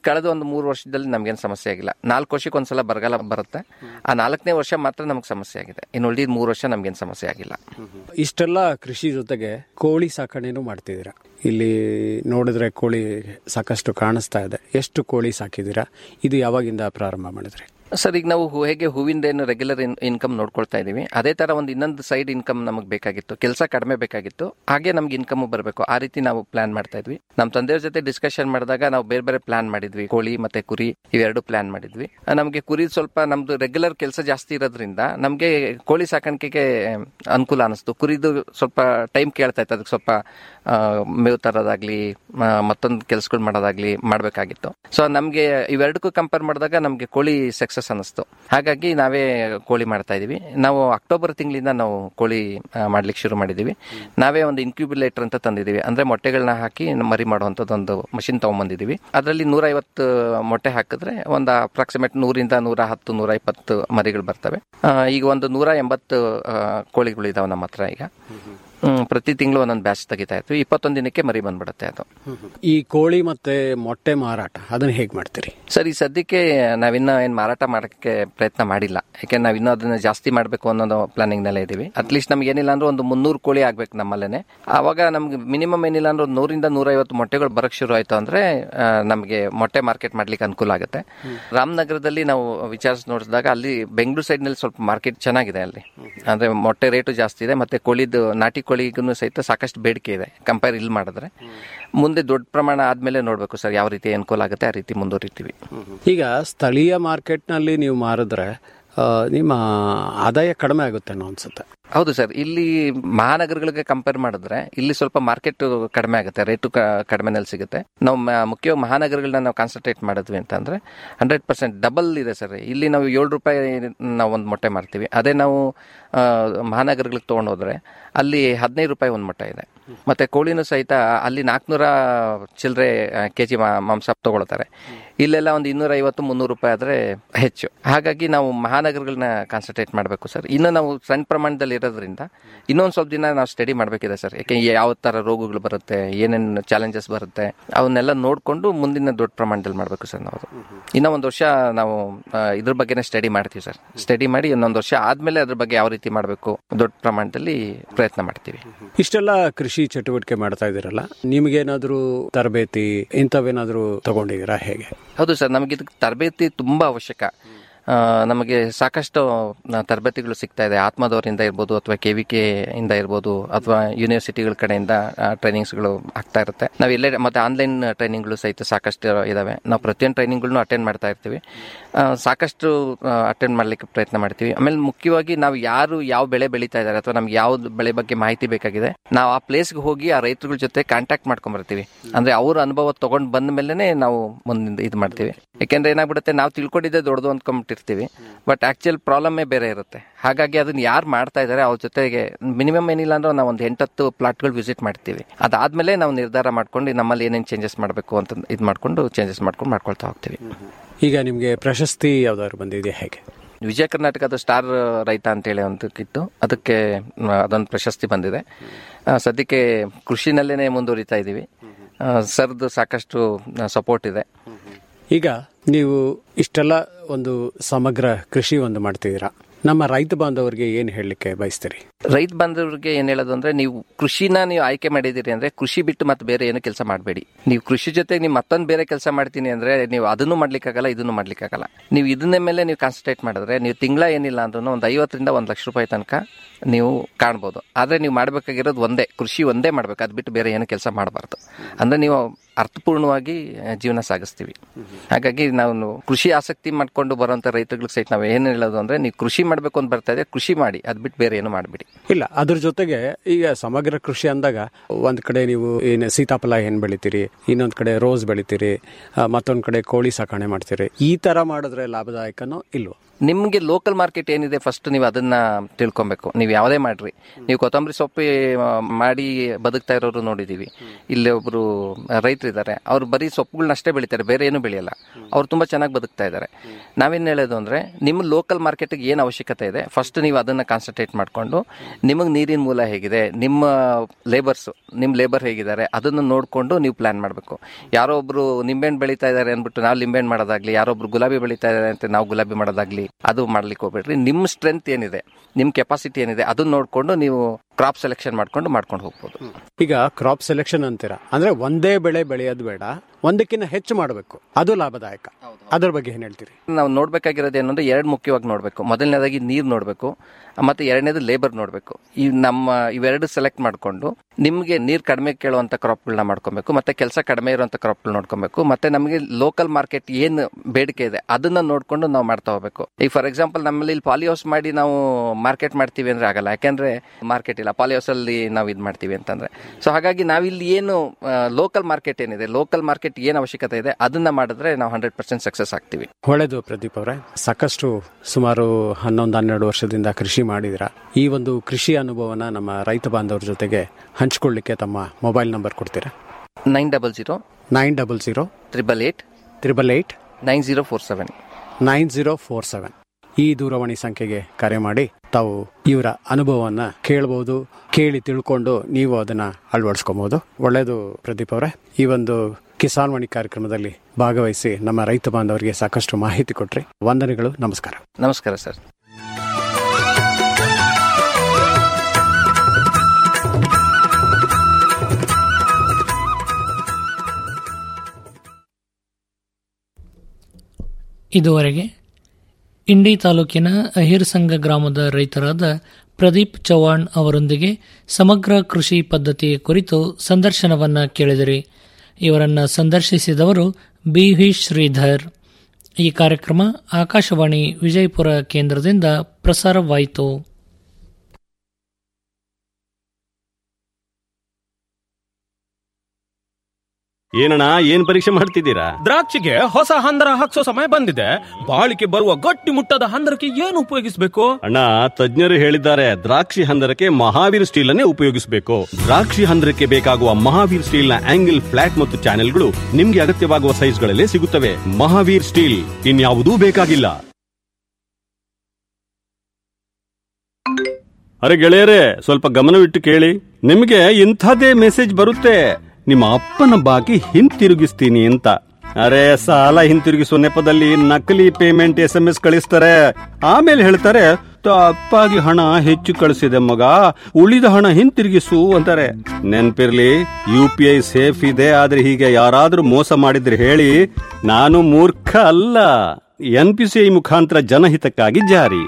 [SPEAKER 14] ಕಳೆದ ಒಂದು ಮೂರು ವರ್ಷದಲ್ಲಿ ನಮ್ಗೇನು ಸಮಸ್ಯೆ ಆಗಿಲ್ಲ ನಾಲ್ಕು ವರ್ಷಕ್ಕೆ ಒಂದ್ಸಲ ಬರಗಾಲ ಬರುತ್ತೆ ಆ ನಾಲ್ಕನೇ ವರ್ಷ ಮಾತ್ರ ನಮಗೆ ಸಮಸ್ಯೆ ಆಗಿದೆ ಇನ್ನು ಉಳಿದ ಮೂರು ವರ್ಷ ನಮ್ಗೇನು ಸಮಸ್ಯೆ ಆಗಿಲ್ಲ
[SPEAKER 15] ಇಷ್ಟೆಲ್ಲ ಕೃಷಿ ಜೊತೆಗೆ ಕೋಳಿ ಸಾಕಣೆನೂ ಮಾಡ್ತಿದ್ದೀರಾ ಇಲ್ಲಿ ನೋಡಿದ್ರೆ ಕೋಳಿ ಸಾಕಷ್ಟು ಕಾಣಿಸ್ತಾ ಇದೆ ಎಷ್ಟು ಕೋಳಿ ಸಾಕಿದ್ದೀರಾ ಇದು ಯಾವಾಗಿಂದ ಪ್ರಾರಂಭ ಮಾಡಿದ್ರಿ
[SPEAKER 14] ಸರ್ ಈಗ ನಾವು ಹೂ- ಹೇಗೆ ಹೂವಿಂದ ಏನು ರೆಗ್ಯುಲರ್ ಇನ್ಕಮ್ ನೋಡ್ಕೊಳ್ತಾ ಇದೀವಿ ಅದೇ ತರ ಒಂದು ಇನ್ನೊಂದು ಸೈಡ್ ಇನ್ಕಮ್ ನಮಗೆ ಬೇಕಾಗಿತ್ತು ಕೆಲಸ ಕಡಿಮೆ ಬೇಕಾಗಿತ್ತು ಹಾಗೆ ನಮ್ಗೆ ಇನ್ಕಮ್ ಬರಬೇಕು ಆ ರೀತಿ ನಾವು ಪ್ಲಾನ್ ಮಾಡ್ತಾ ಇದ್ವಿ ನಮ್ಮ ತಂದೆಯವ್ರ ಜೊತೆ ಡಿಸ್ಕಷನ್ ಮಾಡಿದಾಗ ನಾವು ಬೇರೆ ಬೇರೆ ಪ್ಲಾನ್ ಮಾಡಿದ್ವಿ ಕೋಳಿ ಮತ್ತೆ ಕುರಿ ಇವೆರಡು ಪ್ಲಾನ್ ಮಾಡಿದ್ವಿ ಆ, ನಮ್ಗೆ ಕುರಿ ಸ್ವಲ್ಪ ನಮ್ದು ರೆಗ್ಯುಲರ್ ಕೆಲಸ ಜಾಸ್ತಿ ಇರೋದ್ರಿಂದ ನಮ್ಗೆ ಕೋಳಿ ಸಾಕಾಣಿಕೆಗೆ ಅನುಕೂಲ ಅನಿಸ್ತು ಕುರಿದು ಸ್ವಲ್ಪ ಟೈಮ್ ಕೇಳ್ತಾ ಇತ್ತು ಅದಕ್ಕೆ ಸ್ವಲ್ಪ ಆ, ಮೇವು ತರೋದಾಗ್ಲಿ ಮತ್ತೊಂದು ಕೆಲಸಗಳು ಮಾಡೋದಾಗ್ಲಿ ಮಾಡಬೇಕಾಗಿತ್ತು ಸೊ ನಮಗೆ ಇವೆರಡಕ್ಕೂ ಕಂಪೇರ್ ಮಾಡಿದಾಗ ನಮಗೆ ಕೋಳಿ ಸಕ್ಸಸ್ ಅನ್ನಿಸ್ತು ಹಾಗಾಗಿ ನಾವೇ ಕೋಳಿ ಮಾಡ್ತಾ ಇದೀವಿ ನಾವು ಅಕ್ಟೋಬರ್ ತಿಂಗಳಿಂದ ನಾವು ಕೋಳಿ ಆ, ಮಾಡ್ಲಿಕ್ಕೆ ಶುರು ಮಾಡಿದೀವಿ ನಾವೇ ಒಂದು ಇನ್ಕ್ಯೂಬುಲೇಟರ್ ಅಂತ ತಂದಿದ್ದೀವಿ ಅಂದ್ರೆ ಮೊಟ್ಟೆಗಳನ್ನ ಹಾಕಿ ಮರಿ ಮಾಡುವಂಥದ್ದು ಒಂದು ಮಷಿನ್ ತಗೊಂಡ್ಬಂದಿದ್ದೀವಿ ಅದರಲ್ಲಿ ನೂರ ಐವತ್ತು ಮೊಟ್ಟೆ ಹಾಕಿದ್ರೆ ಒಂದು ಅಪ್ರಾಕ್ಸಿಮೇಟ್ ನೂರಿಂದ ನೂರ ಹತ್ತು ನೂರ ಇಪ್ಪತ್ತು ಮರಿಗಳು ಬರ್ತವೆ ಆ, ಈಗ ಒಂದು ನೂರ ಎಂಬತ್ತು ಆ, ಕೋಳಿಗಳು ಇದಾವೆ ನಮ್ಮ ಹತ್ರ ಈಗ ಹ್ಮ್, ಪ್ರತಿ ತಿಂಗಳು ಒಂದೊಂದು ಬ್ಯಾಚ್ ತೆಗಿತಾ ಇರ್ತೀವಿ ಇಪ್ಪತ್ತೊಂದು ದಿನಕ್ಕೆ ಮರಿ ಬಂದ್ಬಿಡುತ್ತೆ ಅದು
[SPEAKER 15] ಈ ಕೋಳಿ ಮತ್ತೆ ಮೊಟ್ಟೆ ಮಾರಾಟ ಅದನ್ನ ಹೇಗೆ ಮಾಡ್ತೀರಿ
[SPEAKER 14] ಸರ್ ಈ ಸದ್ಯಕ್ಕೆ ನಾವಿನ್ನ ಏನು ಮಾರಾಟ ಮಾಡೋಕ್ಕೆ ಪ್ರಯತ್ನ ಮಾಡಿಲ್ಲ ಯಾಕೆ ನಾವು ಇನ್ನೂ ಅದನ್ನ ಜಾಸ್ತಿ ಮಾಡಬೇಕು ಅನ್ನೋದು ಪ್ಲಾನಿಂಗ್ ನಲ್ಲೇ ಇದೀವಿ ಅಟ್ಲೀಸ್ಟ್ ನಮ್ಗೆ ಏನಿಲ್ಲ ಅಂದ್ರೆ ಒಂದು ಮುನ್ನೂರು ಕೋಳಿ ಆಗ್ಬೇಕು ನಮ್ಮಲ್ಲೇನೆ ಆವಾಗ ನಮ್ಗೆ ಮಿನಿಮಮ್ ಏನಿಲ್ಲ ಅಂದ್ರೆ ಒಂದು ನೂರಿಂದ ನೂರೈವತ್ತು ಮೊಟ್ಟೆಗಳು ಬರಕ್ ಶುರು ಆಯ್ತು ಅಂದ್ರೆ ಆ, ನಮಗೆ ಮೊಟ್ಟೆ ಮಾರ್ಕೆಟ್ ಮಾಡ್ಲಿಕ್ಕೆ ಅನುಕೂಲ ಆಗುತ್ತೆ ರಾಮನಗರದಲ್ಲಿ ನಾವು ವಿಚಾರಿಸಿ ನೋಡಿದಾಗ ಅಲ್ಲಿ ಬೆಂಗಳೂರು ಸೈಡ್ ನಲ್ಲಿ ಸ್ವಲ್ಪ ಮಾರ್ಕೆಟ್ ಚೆನ್ನಾಗಿದೆ ಅಲ್ಲಿ ಅಂದ್ರೆ ಮೊಟ್ಟೆ ರೇಟು ಜಾಸ್ತಿ ಇದೆ ಮತ್ತೆ ಕೋಳಿದು ನಾಟಿ ಕೋಳಿಗೂ ಸಹಿತ ಸಾಕಷ್ಟು ಬೇಡಿಕೆ ಇದೆ ಕಂಪೇರ್ ಇಲ್ಲಿ ಮಾಡಿದ್ರೆ ಮುಂದೆ ದೊಡ್ಡ ಪ್ರಮಾಣ ಆದ್ಮೇಲೆ ನೋಡ್ಬೇಕು ಸರ್ ಯಾವ ರೀತಿ ಅನುಕೂಲ ಆಗುತ್ತೆ ಆ ರೀತಿ ಮುಂದುವರಿತೀವಿ
[SPEAKER 15] ಈಗ ಸ್ಥಳೀಯ ಮಾರ್ಕೆಟ್ನಲ್ಲಿ ನೀವು ಮಾರಿದ್ರೆ ಆ, ನಿಮ್ಮ ಆದಾಯ ಕಡಿಮೆ ಆಗುತ್ತೆ ಅನ್ನೋ ಅನ್ಸುತ್ತೆ
[SPEAKER 14] ಹೌದು ಸರ್ ಇಲ್ಲಿ ಮಹಾನಗರಗಳಿಗೆ ಕಂಪೇರ್ ಮಾಡಿದ್ರೆ ಇಲ್ಲಿ ಸ್ವಲ್ಪ ಮಾರ್ಕೆಟ್ ಕಡಿಮೆ ಆಗುತ್ತೆ ರೇಟು ಕಡಿಮೆನಲ್ಲಿ ಸಿಗುತ್ತೆ ನಾವು ಮ- ಮುಖ್ಯವಾಗಿ ಮಹಾನಗರಗಳನ್ನ ನಾವು ಕಾನ್ಸಂಟ್ರೇಟ್ ಮಾಡಿದ್ವಿ ಅಂತಂದ್ರೆ ಹಂಡ್ರೆಡ್ ಪರ್ಸೆಂಟ್ ಡಬಲ್ ಇದೆ ಸರ್ ಇಲ್ಲಿ ನಾವು ಏಳು ರೂಪಾಯಿ ನಾವು ಒಂದು ಮೊಟ್ಟೆ ಮಾರ್ತೀವಿ ಅದೇ ನಾವು ಆ, ಮಹಾನಗರಗಳಿಗೆ ತೊಗೊಂಡೋದ್ರೆ ಅಲ್ಲಿ ಹದಿನೈದು ರೂಪಾಯಿ ಒಂದು ಮೊಟ್ಟೆ ಇದೆ ಮತ್ತೆ ಕೋಳಿನೂ ಸಹಿತ ಅಲ್ಲಿ ನಾಲ್ಕುನೂರ ಚಿಲ್ಲರೆ ಕೆ ಜಿ ಮಾಂಸ ತಗೊಳ್ತಾರೆ ಇಲ್ಲೆಲ್ಲ ಒಂದು ಇನ್ನೂರ ಐವತ್ತು ಮುನ್ನೂರು ರೂಪಾಯಿ ಆದ್ರೆ ಹೆಚ್ಚು ಹಾಗಾಗಿ ನಾವು ಮಹಾನಗರಗಳನ್ನ ಕಾನ್ಸಂಟ್ರೇಟ್ ಮಾಡಬೇಕು ಸರ್ ಇನ್ನು ನಾವು ಸಣ್ಣ ಪ್ರಮಾಣದಲ್ಲಿ ಇರೋದ್ರಿಂದ ಇನ್ನೊಂದು ಸ್ವಲ್ಪ ದಿನ ನಾವು ಸ್ಟಡಿ ಮಾಡಬೇಕಿದೆ ಸರ್ ಯಾಕೆ ಯಾವ ತರ ರೋಗಗಳು ಬರುತ್ತೆ ಏನೇನು ಚಾಲೆಂಜಸ್ ಬರುತ್ತೆ ಅವನ್ನೆಲ್ಲ ನೋಡಿಕೊಂಡು ಮುಂದಿನ ದೊಡ್ಡ ಪ್ರಮಾಣದಲ್ಲಿ ಮಾಡಬೇಕು ಸರ್ ನಾವು ಇನ್ನೂ ಒಂದು ವರ್ಷ ನಾವು ಆ, ಇದ್ರ ಬಗ್ಗೆನೇ ಸ್ಟಡಿ ಮಾಡ್ತೀವಿ ಸರ್ ಸ್ಟಡಿ ಮಾಡಿ ಇನ್ನೊಂದು ವರ್ಷ ಆದ್ಮೇಲೆ ಅದ್ರ ಬಗ್ಗೆ ಯಾವ ರೀತಿ ಮಾಡಬೇಕು ದೊಡ್ಡ ಪ್ರಮಾಣದಲ್ಲಿ ಪ್ರಯತ್ನ ಮಾಡ್ತೀವಿ
[SPEAKER 15] ಇಷ್ಟೆಲ್ಲ ಕೃಷಿ ಚಟುವಟಿಕೆ ಮಾಡ್ತಾ ಇದ್ದೀರಲ್ಲ ನಿಮ್ಗೇನಾದ್ರೂ ತರಬೇತಿ ಇಂಥವೇನಾದ್ರೂ ತಗೊಂಡಿದ್ದೀರಾ ಹೇಗೆ
[SPEAKER 14] ಹೌದು ಸರ್ ನಮಗೆ ಇದಕ್ಕೆ ತರಬೇತಿ ತುಂಬಾ ಅವಶ್ಯಕ ಆ, ನಮಗೆ ಸಾಕಷ್ಟು ಆ, ತರಬೇತಿಗಳು ಸಿಗ್ತಾ ಇದೆ ಆತ್ಮದವರಿಂದ ಇರ್ಬೋದು ಅಥವಾ ಕೆ ವಿ ಕೆ ಇಂದ ಇರ್ಬೋದು ಅಥವಾ ಯೂನಿವರ್ಸಿಟಿಗಳ ಕಡೆಯಿಂದ ಟ್ರೈನಿಂಗ್ಸ್ಗಳು ಆಗ್ತಾ ಇರುತ್ತೆ ನಾವು ಎಲ್ಲೇ ಮತ್ತೆ ಆನ್ಲೈನ್ ಟ್ರೈನಿಂಗ್ಗಳು ಸಹಿತ ಸಾಕಷ್ಟು ಇದಾವೆ ನಾವು ಪ್ರತಿಯೊಂದು ಟ್ರೈನಿಂಗ್ಗಳನ್ನು ಅಟೆಂಡ್ ಮಾಡ್ತಾ ಇರ್ತೀವಿ ಆ, ಸಾಕಷ್ಟು ಅಟೆಂಡ್ ಮಾಡ್ಲಿಕ್ಕೆ ಪ್ರಯತ್ನ ಮಾಡ್ತೀವಿ ಆಮೇಲೆ ಮುಖ್ಯವಾಗಿ ನಾವು ಯಾರು ಯಾವ ಬೆಳೆ ಬೆಳೀತಾ ಇದ್ದಾರೆ ಅಥವಾ ನಮ್ಗೆ ಯಾವ ಬೆಳೆ ಬಗ್ಗೆ ಮಾಹಿತಿ ಬೇಕಾಗಿದೆ ನಾವು ಆ ಪ್ಲೇಸ್ಗೆ ಹೋಗಿ ಆ ರೈತರುಗಳ ಜೊತೆ ಕಾಂಟ್ಯಾಕ್ಟ್ ಮಾಡ್ಕೊಂಡ್ ಬರ್ತೀವಿ ಅಂದ್ರೆ ಅವ್ರ ಅನುಭವ ತಗೊಂಡ್ ಬಂದ ಮೇಲೆನೆ ನಾವು ಮುಂದೆ ಇದು ಮಾಡ್ತೀವಿ ಯಾಕೆಂದ್ರೆ ಏನಾಗ್ಬಿಡುತ್ತೆ ನಾವು ತಿಳ್ಕೊಂಡಿದ್ದೆ ದೊಡ್ಡದು ಅಂದ್ಕೊಂಡ್ಬಿಟ್ಟಿರ್ತೀವಿ ಬಟ್ ಆಕ್ಚುಯಲ್ ಪ್ರಾಬ್ಲಮ್ಮೇ ಬೇರೆ ಇರುತ್ತೆ ಹಾಗಾಗಿ ಅದನ್ನ ಯಾರು ಮಾಡ್ತಾ ಇದ್ದಾರೆ ಅವ್ರ ಜೊತೆಗೆ ಮಿನಿಮಮ್ ಏನಿಲ್ಲ ಅಂದ್ರೆ ನಾವು ಒಂದು ಎಂಟತ್ತು ಪ್ಲಾಟ್ಗಳು ವಿಸಿಟ್ ಮಾಡ್ತೀವಿ ಅದಾದ್ಮೇಲೆ ನಾವು ನಿರ್ಧಾರ ಮಾಡ್ಕೊಂಡು ನಮ್ಮಲ್ಲಿ ಏನೇನು ಚೇಂಜಸ್ ಮಾಡಬೇಕು ಅಂತ ಇದು ಮಾಡ್ಕೊಂಡು ಚೇಂಜಸ್ ಮಾಡ್ಕೊಂಡು ಮಾಡ್ಕೊಳ್ತಾ ಹೋಗ್ತೀವಿ
[SPEAKER 15] ಈಗ ನಿಮ್ಗೆ ಪ್ರಶಸ್ತಿ ಯಾವ್ದಾದ್ರು ಬಂದಿದೆಯಾ ಹೇಗೆ
[SPEAKER 14] ವಿಜಯ ಕರ್ನಾಟಕದ ಸ್ಟಾರ್ ರೈತ ಅಂತೇಳಿ ಒಂದು ಇತ್ತು ಅದಕ್ಕೆ ಮ್, ಅದೊಂದು ಪ್ರಶಸ್ತಿ ಬಂದಿದೆ ಆ, ಸದ್ಯಕ್ಕೆ ಕೃಷಿನಲ್ಲೇನೆ ಮುಂದುವರಿತಾ ಇದ್ದೀವಿ ಆ, ಸರ್ದು ಸಾಕಷ್ಟು ಸಪೋರ್ಟ್ ಇದೆ
[SPEAKER 15] ಈಗ ನೀವು ಇಷ್ಟೆಲ್ಲ ಒಂದು ಸಮಗ್ರ ಕೃಷಿ ಒಂದು ಮಾಡ್ತಿದ್ದೀರಾ ನಮ್ಮ ರೈತ ಬಾಂಧವರಿಗೆ ಏನು ಹೇಳಲಿಕ್ಕೆ ಬಯಸ್ತೀರಿ
[SPEAKER 14] ರೈತ ಬಾಂಧವರಿಗೆ ಏನ್ ಹೇಳೋದು ಅಂದ್ರೆ ನೀವು ಕೃಷಿನ ನೀವು ಆಯ್ಕೆ ಮಾಡಿದಿರಿ ಅಂದ್ರೆ ಕೃಷಿ ಬಿಟ್ಟು ಮತ್ತೆ ಬೇರೆ ಏನು ಕೆಲಸ ಮಾಡಬೇಡಿ ನೀವು ಕೃಷಿ ಜೊತೆಗೆ ನೀವು ಮತ್ತೊಂದು ಬೇರೆ ಕೆಲಸ ಮಾಡ್ತೀನಿ ಅಂದ್ರೆ ನೀವು ಅದನ್ನು ಮಾಡ್ಲಿಕ್ಕಾಗಲ್ಲ ಇದನ್ನು ಮಾಡ್ಲಿಕ್ಕಾಗಲ್ಲ ನೀವು ಇದನ್ನೇ ಮೇಲೆ ನೀವು ಕಾನ್ಸಂಟ್ರೇಟ್ ಮಾಡಿದ್ರೆ ನೀವು ತಿಂಗಳ ಏನಿಲ್ಲ ಅಂದ್ರೂ ಒಂದು ಐವತ್ತರಿಂದ ಒಂದು ಲಕ್ಷ ರೂಪಾಯಿ ತನಕ ನೀವು ಕಾಣ್ಬೋದು ಆದ್ರೆ ನೀವು ಮಾಡ್ಬೇಕಾಗಿರೋದು ಒಂದೇ ಕೃಷಿ ಒಂದೇ ಮಾಡ್ಬೇಕು ಅದ್ ಬಿಟ್ಟು ಬೇರೆ ಏನು ಕೆಲಸ ಮಾಡಬಾರ್ದು ಅಂದ್ರೆ ನೀವು ಅರ್ಥಪೂರ್ಣವಾಗಿ ಆ, ಜೀವನ ಸಾಗಿಸ್ತೀವಿ ಹಾಗಾಗಿ ನಾವು ಕೃಷಿ ಆಸಕ್ತಿ ಮಾಡ್ಕೊಂಡು ಬರುವಂತ ರೈತರಿಗೆ ಸಹಿತ ನಾವು ಏನು ಹೇಳೋದು ಅಂದ್ರೆ ನೀವು ಕೃಷಿ ಮಾಡ್ಬೇಕು ಅಂತ ಬರ್ತಾ ಇದೆ ಕೃಷಿ ಮಾಡಿ ಅದ್ ಬಿಟ್ಟು ಬೇರೆ ಏನು ಮಾಡಬೇಡಿ
[SPEAKER 15] ಇಲ್ಲ ಅದ್ರ ಜೊತೆಗೆ ಈಗ ಸಮಗ್ರ ಕೃಷಿ ಅಂದಾಗ ಒಂದ್ ಕಡೆ ನೀವು ಏನು ಸೀತಾಫಲ ಏನ್ ಬೆಳಿತೀರಿ ಇನ್ನೊಂದ್ ಕಡೆ ರೋಸ್ ಬೆಳಿತೀರಿ ಆ, ಮತ್ತೊಂದ್ ಕಡೆ ಕೋಳಿ ಸಾಕಣೆ ಮಾಡ್ತೀರಿ ಈ ತರ ಮಾಡಿದ್ರೆ ಲಾಭದಾಯಕನೋ ಇಲ್ವೋ
[SPEAKER 14] ನಿಮಗೆ ಲೋಕಲ್ ಮಾರ್ಕೆಟ್ ಏನಿದೆ ಫಸ್ಟ್ ನೀವು ಅದನ್ನ ತಿಳ್ಕೊಬೇಕು ನೀವು ಯಾವುದೇ ಮಾಡ್ರಿ ನೀವು ಕೊತ್ತಂಬರಿ ಸೊಪ್ಪು ಆ, ಮಾಡಿ ಬದುಕ್ತಾ ಇರೋರು ನೋಡಿದೀವಿ ಇಲ್ಲಿ ಒಬ್ರು ರೈತರು ಇದ್ದಾರೆ ಅವ್ರು ಬರೀ ಸೊಪ್ಪುಗಳನ್ನ ಅಷ್ಟೇ ಬೆಳಿತಾರೆ ಬೇರೆ ಏನು ಬೆಳೆಯಲ್ಲ ಅವ್ರು ತುಂಬಾ ಚೆನ್ನಾಗಿ ಬದುಕ್ತಾ ಇದ್ದಾರೆ ನಾವೇನ್ ಹೇಳೋದು ಅಂದ್ರೆ ನಿಮ್ಮ ಲೋಕಲ್ ಮಾರ್ಕೆಟ್ಗೆ ಏನು ಅವಶ್ಯಕತೆ ಇದೆ ಫಸ್ಟ್ ನೀವು ಅದನ್ನ ಕಾನ್ಸಂಟ್ರೇಟ್ ಮಾಡ್ಕೊಂಡು ನಿಮಗೆ ನೀರಿನ ಮೂಲ ಹೇಗಿದೆ ನಿಮ್ಮ ಲೇಬರ್ಸ್ ನಿಮ್ಮ ಲೇಬರ್ ಹೇಗಿದ್ದಾರೆ ಅದನ್ನು ನೋಡಿಕೊಂಡು ನೀವು ಪ್ಲಾನ್ ಮಾಡಬೇಕು ಯಾರೋ ಒಬ್ರು ನಿಂಬೆಹಣ್ಣು ಬೆಳೀತಾ ಇದ್ದಾರೆ ಅಂದ್ಬಿಟ್ಟು ನಾವು ಲಿಂಬೆಹಣ್ಣು ಮಾಡೋದಾಗ್ಲಿ ಯಾರೊಬ್ರು ಗುಲಾಬಿ ಬೆಳೀತಾ ಇದ್ದಾರೆ ಅಂತ ನಾವು ಗುಲಾಬಿ ಮಾಡೋದಾಗ್ಲಿ ಅದು ಮಾಡ್ಲಿಕ್ಕೆ ಹೋಗ್ಬೇಡ್ರಿ ನಿಮ್ಮ ಸ್ಟ್ರೆಂತ್ ಏನಿದೆ ನಿಮ್ಮ ಕೆಪಾಸಿಟಿ ಏನಿದೆ ಅದನ್ನ ನೋಡಿಕೊಂಡು ನೀವು ಕ್ರಾಪ್ ಸೆಲೆಕ್ಷನ್ ಮಾಡ್ಕೊಂಡು ಮಾಡ್ಕೊಂಡು ಹೋಗ್ಬೋದು
[SPEAKER 15] ಈಗ ಕ್ರಾಪ್ ಸೆಲೆಕ್ಷನ್ ಅಂತೀರಾ ಅಂದ್ರೆ ಒಂದೇ ಬೆಳೆ ಬೆಳೆಯೋದು ಬೇಡ ಒಂದಕ್ಕಿಂತ ಹೆಚ್ಚು ಮಾಡಬೇಕು ಅದು ಲಾಭದಾಯಕ ಅದ್ರ ಬಗ್ಗೆ ಏನ್ ಹೇಳ್ತೀರಿ
[SPEAKER 14] ನಾವು ನೋಡ್ಬೇಕಾಗಿರೋದು ಏನಂದ್ರೆ ಎರಡು ಮುಖ್ಯವಾಗಿ ನೋಡಬೇಕು ಮೊದಲನೇದಾಗಿ ನೀರು ನೋಡಬೇಕು ಮತ್ತೆ ಎರಡನೇದು ಲೇಬರ್ ನೋಡಬೇಕು ಈ ನಮ್ಮ ಇವೆರಡು ಸೆಲೆಕ್ಟ್ ಮಾಡಿಕೊಂಡು ನಿಮಗೆ ನೀರು ಕಡಿಮೆ ಕೇಳುವಂತ ಕ್ರಾಪ್ಗಳನ್ನ ಮಾಡ್ಕೊಬೇಕು ಮತ್ತೆ ಕೆಲಸ ಕಡಿಮೆ ಇರುವಂತ ಕ್ರಾಪ್ಗಳು ನೋಡ್ಕೊಬೇಕು ಮತ್ತೆ ನಮಗೆ ಲೋಕಲ್ ಮಾರ್ಕೆಟ್ ಏನು ಬೇಡಿಕೆ ಇದೆ ಅದನ್ನ ನೋಡ್ಕೊಂಡು ನಾವು ಮಾಡ್ತಾ ಹೋಗ್ಬೇಕು ಈಗ ಫಾರ್ ಎಕ್ಸಾಂಪಲ್ ನಮ್ಮಲ್ಲಿ ಇಲ್ಲಿ ಪಾಲಿಹೌಸ್ ಮಾಡಿ ನಾವು ಮಾರ್ಕೆಟ್ ಮಾಡ್ತೀವಿ ಅಂದ್ರೆ ಆಗಲ್ಲ ಯಾಕಂದ್ರೆ ಮಾರ್ಕೆಟ್ ಇಲ್ಲ ಪಾಲಿಹೌಸ್ ಅಲ್ಲಿ ನಾವು ಇದು ಮಾಡ್ತೀವಿ ಅಂತಂದ್ರೆ ಸೊ ಹಾಗಾಗಿ ನಾವಿಲ್ಲಿ ಏನು ಲೋಕಲ್ ಮಾರ್ಕೆಟ್ ಏನಿದೆ ಲೋಕಲ್ ಮಾರ್ಕೆಟ್ ಏನು ಅವಶ್ಯಕತೆ ಇದೆ ಅದನ್ನ ಮಾಡಿದ್ರೆ ನಾವು ಹಂಡ್ರೆಡ್ ಪರ್ಸೆಂಟ್ ಸಕ್ಸಸ್ ಆಗ್ತೀವಿ
[SPEAKER 15] ಒಳ್ಳೇದು ಪ್ರದೀಪ್ ಅವರೇ ಸಾಕಷ್ಟು ಸುಮಾರು ಹನ್ನೊಂದು ಹನ್ನೆರಡು ವರ್ಷದಿಂದ ಕೃಷಿ ಮಾಡಿದಿರ ಈ ಒಂದು ಕೃಷಿ ಅನುಭವನ ನಮ್ಮ ರೈತ ಬಾಂಧವರ ಜೊತೆಗೆ ಹಂಚ್ಕೊಳ್ಳಿಕ್ಕೆ ತಮ್ಮ ಮೊಬೈಲ್ ನಂಬರ್ ಕೊಡ್ತೀರಾ
[SPEAKER 14] nine double zero
[SPEAKER 15] nine double zero
[SPEAKER 14] triple eight
[SPEAKER 15] triple eight
[SPEAKER 14] nine zero four seven
[SPEAKER 15] nine zero four seven ಈ ದೂರವಾಣಿ ಸಂಖ್ಯೆಗೆ ಕರೆ ಮಾಡಿ ತಾವು ಇವರ ಅನುಭವವನ್ನ ಕೇಳಬಹುದು ಕೇಳಿ ತಿಳ್ಕೊಂಡು ನೀವು ಅದನ್ನ ಅಳವಡಿಸ್ಕೋಬಹುದು ಒಳ್ಳೇದು ಪ್ರದೀಪ್ ಅವರೇ ಈ ಒಂದು ಕಿಸಾನ್ ವಾಣಿ ಕಾರ್ಯಕ್ರಮದಲ್ಲಿ ಭಾಗವಹಿಸಿ ನಮ್ಮ ರೈತ ಬಾಂಧವರಿಗೆ ಸಾಕಷ್ಟು ಮಾಹಿತಿ ಕೊಟ್ರಿ ವಂದನೆಗಳು ನಮಸ್ಕಾರ
[SPEAKER 14] ನಮಸ್ಕಾರ ಸರ್
[SPEAKER 13] ಇದುವರೆಗೆ ಇಂಡಿ ತಾಲೂಕಿನ ಅಹಿರ್ಸಂಗ ಗ್ರಾಮದ ರೈತರಾದ ಪ್ರದೀಪ್ ಚೌಹಾಣ್ ಅವರೊಂದಿಗೆ ಸಮಗ್ರ ಕೃಷಿ ಪದ್ಧತಿ ಕುರಿತು ಸಂದರ್ಶನವನ್ನ ಕೇಳಿದಿರಿ ಇವರನ್ನ ಸಂದರ್ಶಿಸಿದವರು ಬಿ ವಿ ಶ್ರೀಧರ್ ಈ ಕಾರ್ಯಕ್ರಮ ಆಕಾಶವಾಣಿ ವಿಜಯಪುರ ಕೇಂದ್ರದಿಂದ ಪ್ರಸಾರವಾಯಿತು
[SPEAKER 8] ಏನಣ್ಣ ಏನ್ ಪರೀಕ್ಷೆ ಮಾಡ್ತಿದ್ದೀರಾ
[SPEAKER 16] ದ್ರಾಕ್ಷಿಗೆ ಹೊಸ ಹಂದರ ಹಾಕ್ಸೋ ಸಮಯ ಬಂದಿದೆ ಬಾಳಿಕೆ ಬರುವ ಗಟ್ಟಿ ಮುಟ್ಟದ ಹಂದರಕ್ಕೆ ಏನು ಉಪಯೋಗಿಸಬೇಕು
[SPEAKER 8] ಅಣ್ಣ ತಜ್ಞರು ಹೇಳಿದ್ದಾರೆ ದ್ರಾಕ್ಷಿ ಹಂದರಕ್ಕೆ ಮಹಾವೀರ್ ಸ್ಟೀಲ್ ಅನ್ನೇ ಉಪಯೋಗಿಸಬೇಕು ದ್ರಾಕ್ಷಿ ಹಂದರಕ್ಕೆ ಬೇಕಾಗುವ ಮಹಾವೀರ್ ಸ್ಟೀಲ್ ನ ಆಂಗಲ್ ಫ್ಲಾಟ್ ಮತ್ತು ಚಾನೆಲ್ಗಳು ನಿಮ್ಗೆ ಅಗತ್ಯವಾಗುವ ಸೈಜ್ಗಳಲ್ಲಿ ಸಿಗುತ್ತವೆ ಮಹಾವೀರ್ ಸ್ಟೀಲ್ ಇನ್ಯಾವುದೂ ಬೇಕಾಗಿಲ್ಲ ಅರೆ ಗೆಳೆಯರೇ ಸ್ವಲ್ಪ ಗಮನವಿಟ್ಟು ಕೇಳಿ ನಿಮಗೆ ಇಂಥದೇ ಮೆಸೇಜ್ ಬರುತ್ತೆ ನಿಮ್ಮ ಅಪ್ಪನ ಬಾಕಿ ಹಿಂತಿರುಗಿಸ್ತೀನಿ ಅಂತ ಅರೆ ಸಾಲ ಹಿಂತಿರುಗಿಸುವ ನೆಪದಲ್ಲಿ ನಕಲಿ ಪೇಮೆಂಟ್ ಎಸ್ ಎಂ ಎಸ್ ಕಳಿಸ್ತಾರೆ ಆಮೇಲೆ ಹೇಳ್ತಾರೆ ತಪ್ಪಾಗಿ ಹಣ ಹೆಚ್ಚು ಕಳಿಸಿದೆ ಮಗ ಉಳಿದ ಹಣ ಹಿಂತಿರುಗಿಸು ಅಂತಾರೆ ನೆನ್ಪಿರ್ಲಿ ಯು ಪಿ ಐ ಸೇಫ್ ಇದೆ ಆದ್ರೆ ಹೀಗೆ ಯಾರಾದ್ರೂ ಮೋಸ ಮಾಡಿದ್ರೆ ಹೇಳಿ ನಾನು ಮೂರ್ಖ ಅಲ್ಲ ಎನ್ ಪಿ ಸಿ ಐ ಮುಖಾಂತರ ಜನಹಿತಕ್ಕಾಗಿ ಜಾರಿ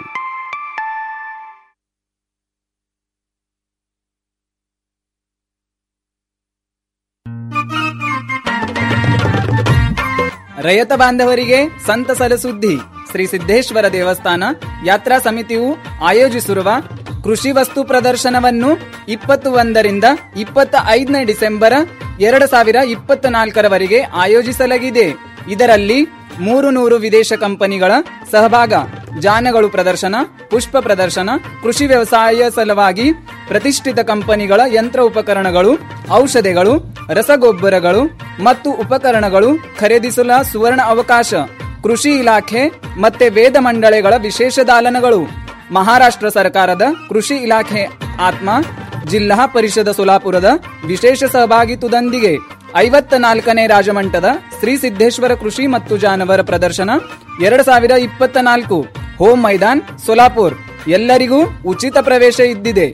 [SPEAKER 17] ರೈತ ಬಾಂಧವರಿಗೆ ಸಂತಸದ ಸುದ್ದಿ ಶ್ರೀ ಸಿದ್ದೇಶ್ವರ ದೇವಸ್ಥಾನ ಯಾತ್ರಾ ಸಮಿತಿಯು ಆಯೋಜಿಸಿರುವ ಕೃಷಿ ವಸ್ತು ಪ್ರದರ್ಶನವನ್ನು ಇಪ್ಪತ್ತು ಒಂದರಿಂದ ಇಪ್ಪತ್ತ ಐದನೇ ಡಿಸೆಂಬರ್ ಎರಡು ಸಾವಿರ ಇಪ್ಪತ್ತ ನಾಲ್ಕರವರೆಗೆ ಆಯೋಜಿಸಲಾಗಿದೆ ಇದರಲ್ಲಿ ಮೂರು ನೂರು ವಿದೇಶ ಕಂಪನಿಗಳ ಸಹಭಾಗ ಜಾನಗಳು ಪ್ರದರ್ಶನ ಪುಷ್ಪ ಪ್ರದರ್ಶನ ಕೃಷಿ ವ್ಯವಸಾಯ ಸಲುವಾಗಿ ಪ್ರತಿಷ್ಠಿತ ಕಂಪನಿಗಳ ಯಂತ್ರ ಉಪಕರಣಗಳು ಔಷಧಿಗಳು ರಸಗೊಬ್ಬರಗಳು ಮತ್ತು ಉಪಕರಣಗಳು ಖರೀದಿಸಲ ಸುವರ್ಣ ಅವಕಾಶ ಕೃಷಿ ಇಲಾಖೆ ಮತ್ತೆ ವೇದ ಮಂಡಳಿಗಳ ವಿಶೇಷ ದಾಲನಗಳು ಮಹಾರಾಷ್ಟ್ರ ಸರ್ಕಾರದ ಕೃಷಿ ಇಲಾಖೆ ಆತ್ಮ ಜಿಲ್ಲಾ ಪರಿಷದ ಸೋಲಾಪುರದ ವಿಶೇಷ ಸಹಭಾಗಿತ್ವದೊಂದಿಗೆ ಐವತ್ತ ನಾಲ್ಕನೇ ರಾಜಮಂಟದ ಶ್ರೀ ಸಿದ್ದೇಶ್ವರ ಕೃಷಿ ಮತ್ತು ಜಾನವರ ಪ್ರದರ್ಶನ ಎರಡು ಸಾವಿರ ಇಪ್ಪತ್ತ ನಾಲ್ಕು ಹೋಮ್ ಮೈದಾನ್ ಸೋಲಾಪುರ್ ಎಲ್ಲರಿಗೂ ಉಚಿತ ಪ್ರವೇಶ ಇದ್ದಿದೆ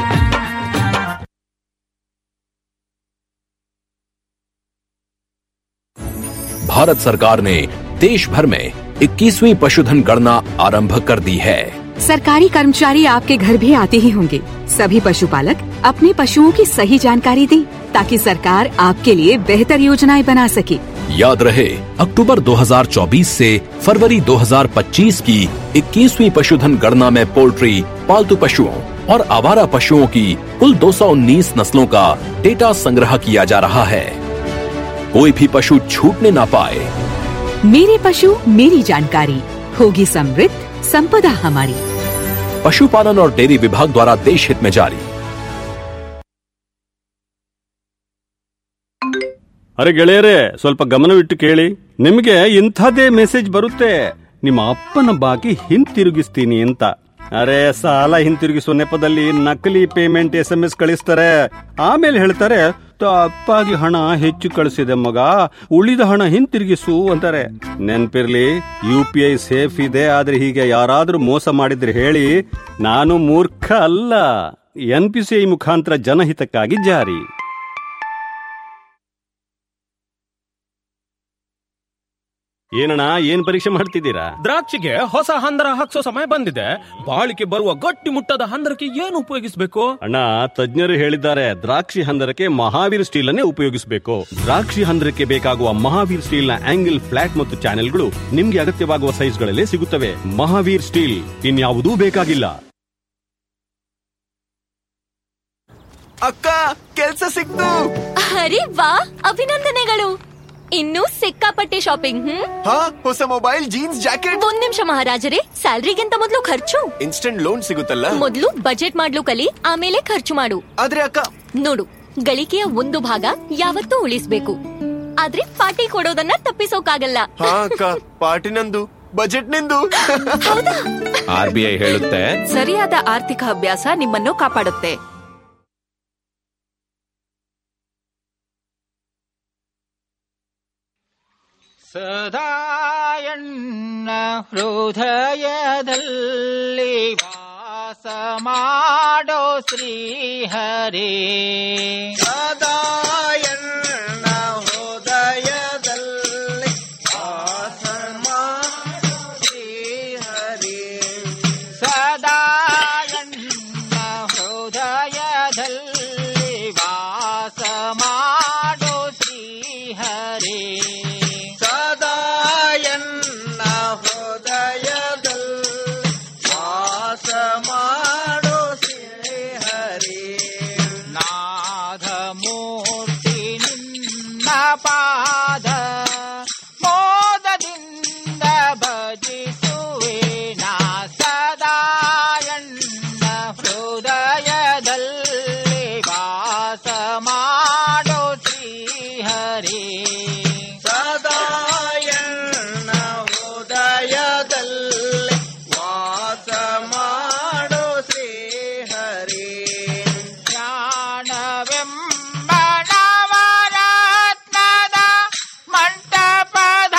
[SPEAKER 18] भारत सरकार ने देश भर में 21वीं पशुधन गणना आरंभ कर दी है
[SPEAKER 19] सरकारी कर्मचारी आपके घर भी आते ही होंगे सभी पशुपालक अपने पशुओं की सही जानकारी दें ताकि सरकार आपके लिए बेहतर योजनाएं बना सके
[SPEAKER 18] याद रहे अक्टूबर 2024 से फरवरी 2025 की 21वीं पशुधन गणना में पोल्ट्री पालतू पशुओं और आवारा पशुओं की कुल 219 नस्लों का डेटा संग्रह किया जा रहा है कोई भी पशु छूटने ना पाए
[SPEAKER 19] मेरे पशु मेरी जानकारी होगी समृद्ध संपदा हमारी
[SPEAKER 18] पशुपालन और डेयरी विभाग द्वारा देश हित में जारी
[SPEAKER 8] ಅರೆ ಗೆಳೆಯರೇ ಸ್ವಲ್ಪ ಗಮನವಿಟ್ಟು ಕೇಳಿ ನಿಮಗೆ ಇಂಥದೇ ಮೆಸೇಜ್ ಬರುತ್ತೆ ನಿಮ್ಮ ಅಪ್ಪನ ಬಾಕಿ ಹಿಂತಿರುಗಿಸ್ತೀನಿ ಅಂತ ಅರೆ ಸಾಲ ಹಿಂತಿರುಗಿಸುವ ನೆಪದಲ್ಲಿ ನಕಲಿ ಪೇಮೆಂಟ್ ಎಸ್ ಎಂ ಎಸ್ ಕಳಿಸ್ತಾರೆ ಆಮೇಲೆ ಹೇಳ್ತಾರೆ ತಪ್ಪಾಗಿ ಹಣ ಹೆಚ್ಚು ಕಳಿಸಿದೆ ಮಗ ಉಳಿದ ಹಣ ಹಿಂತಿರುಗಿಸು ಅಂತಾರೆ ನೆನ್ಪಿರ್ಲಿ ಯು ಪಿ ಐ ಸೇಫ್ ಇದೆ ಆದ್ರೆ ಹೀಗೆ ಯಾರಾದ್ರೂ ಮೋಸ ಮಾಡಿದ್ರೆ ಹೇಳಿ ನಾನು ಮೂರ್ಖ ಅಲ್ಲ ಎನ್ ಪಿ ಸಿ ಐ ಮುಖಾಂತರ ಜನಹಿತಕ್ಕಾಗಿ ಜಾರಿ ಏನಣ್ಣ ಏನ್ ಪರೀಕ್ಷೆ ಮಾಡ್ತಿದ್ದೀರಾ
[SPEAKER 16] ದ್ರಾಕ್ಷಿಗೆ ಹೊಸ ಹಂದರ ಹಾಕ್ಸೋ ಸಮಯ ಬಂದಿದೆ ಬಾಳಿಕೆ ಬರುವ ಗಟ್ಟಿ ಮುಟ್ಟದ ಹಂದರಕ್ಕೆ ಏನು ಉಪಯೋಗಿಸಬೇಕು
[SPEAKER 8] ಅಣ್ಣ ತಜ್ಞರು ಹೇಳಿದ್ದಾರೆ ದ್ರಾಕ್ಷಿ ಹಂದರಕ್ಕೆ ಮಹಾವೀರ್ ಸ್ಟೀಲ್ ಅನ್ನೇ ಉಪಯೋಗಿಸಬೇಕು ದ್ರಾಕ್ಷಿ ಹಂದರಕ್ಕೆ ಬೇಕಾಗುವ ಮಹಾವೀರ್ ಸ್ಟೀಲ್ ನ ಆಂಗಲ್ ಫ್ಲಾಟ್ ಮತ್ತು ಚಾನೆಲ್ಗಳು ನಿಮ್ಗೆ ಅಗತ್ಯವಾಗುವ ಸೈಜ್ಗಳಲ್ಲೇ ಸಿಗುತ್ತವೆ ಮಹಾವೀರ್ ಸ್ಟೀಲ್ ಇನ್ಯಾವುದೂ ಬೇಕಾಗಿಲ್ಲ
[SPEAKER 20] ಅಕ್ಕ ಕೆಲ್ಸ ಸಿಕ್ತು
[SPEAKER 21] ಅರೆ ವಾ ಅಭಿನಂದನೆಗಳು ಇನ್ನೂ ಸಿಕ್ಕಾಪಟ್ಟೆ ಶಾಪಿಂಗ್ ಹ್ಮ್
[SPEAKER 20] ಹಾ ಹೊಸ ಮೊಬೈಲ್ ಜೀನ್ಸ್ ಜಾಕೆಟ್
[SPEAKER 21] ಒಂದ್ ನಿಮಿಷ ಮಹಾರಾಜರೇ ಸ್ಯಾಲ್ರಿಗಿಂತ ಮೊದಲು ಖರ್ಚು
[SPEAKER 20] ಇನ್ಸ್ಟೆಂಟ್ ಲೋನ್ ಸಿಗುತ್ತಲ್ಲ
[SPEAKER 21] ಮೊದಲು ಬಜೆಟ್ ಮಾಡ್ಲು ಕಲಿ ಆಮೇಲೆ ಖರ್ಚು ಮಾಡು
[SPEAKER 20] ಆದ್ರೆ ಅಕ್ಕ
[SPEAKER 21] ನೋಡು ಗಳಿಕೆಯ ಒಂದು ಭಾಗ ಯಾವತ್ತೂ ಉಳಿಸ್ಬೇಕು ಆದ್ರೆ ಪಾರ್ಟಿ ಕೊಡೋದನ್ನ ತಪ್ಪಿಸೋಕಾಗಲ್ಲ
[SPEAKER 20] ಹಾ ಅಕ್ಕ ಪಾರ್ಟಿ ನಂದು ಬಜೆಟ್ ನಿಂದು
[SPEAKER 22] ಆರ್ ಬಿ ಐ ಹೇಳುತ್ತೆ
[SPEAKER 23] ಸರಿಯಾದ ಆರ್ಥಿಕ ಅಭ್ಯಾಸ ನಿಮ್ಮನ್ನು ಕಾಪಾಡುತ್ತೆ
[SPEAKER 5] ಸದಾಯಣ್ಣ ಹೃದಯದಲ್ಲಿ ವಾಸ ಮಾಡೋ ಶ್ರೀಹರಿ ಸದಾಯಣ್ಣ ಹೃದಯದಲ್ಲಿ ವಾಸ ಮಾಡೋ ಶ್ರೀಹರಿ ಸದಾಯಣ್ಣ ಹೃದಯದಲ್ಲಿ ವಾಸ ಮಾಡೋ ಶ್ರೀಹರಿ ಸದಾಯನ್ನ ಹೃದಯದಲ್ಲಿ ವಾಸ ಮಾಡೋ ಶ್ರೀಹರಿ ನಾದ ಮೂರ್ತಿ ನಿನ್ನ ಪಾದ ಮೋದದಿಂದ ಭಜಿಸುವೆ ನಾ ಸದಾಯಣ್ಣ ಹೃದಯದಲ್ಲಿ ವಾಸ ಮಾಡೋ ಶ್ರೀಹರಿ ಸದಾಯಣ್ಣ ಹೃದಯದಲ್ಲಿ ವಾಸ ಮಾಡೋ ಶ್ರೀಹರಿ ಜ್ಞಾನವೆಂಬ ನವರತ್ನದ ಮಂಟಪದ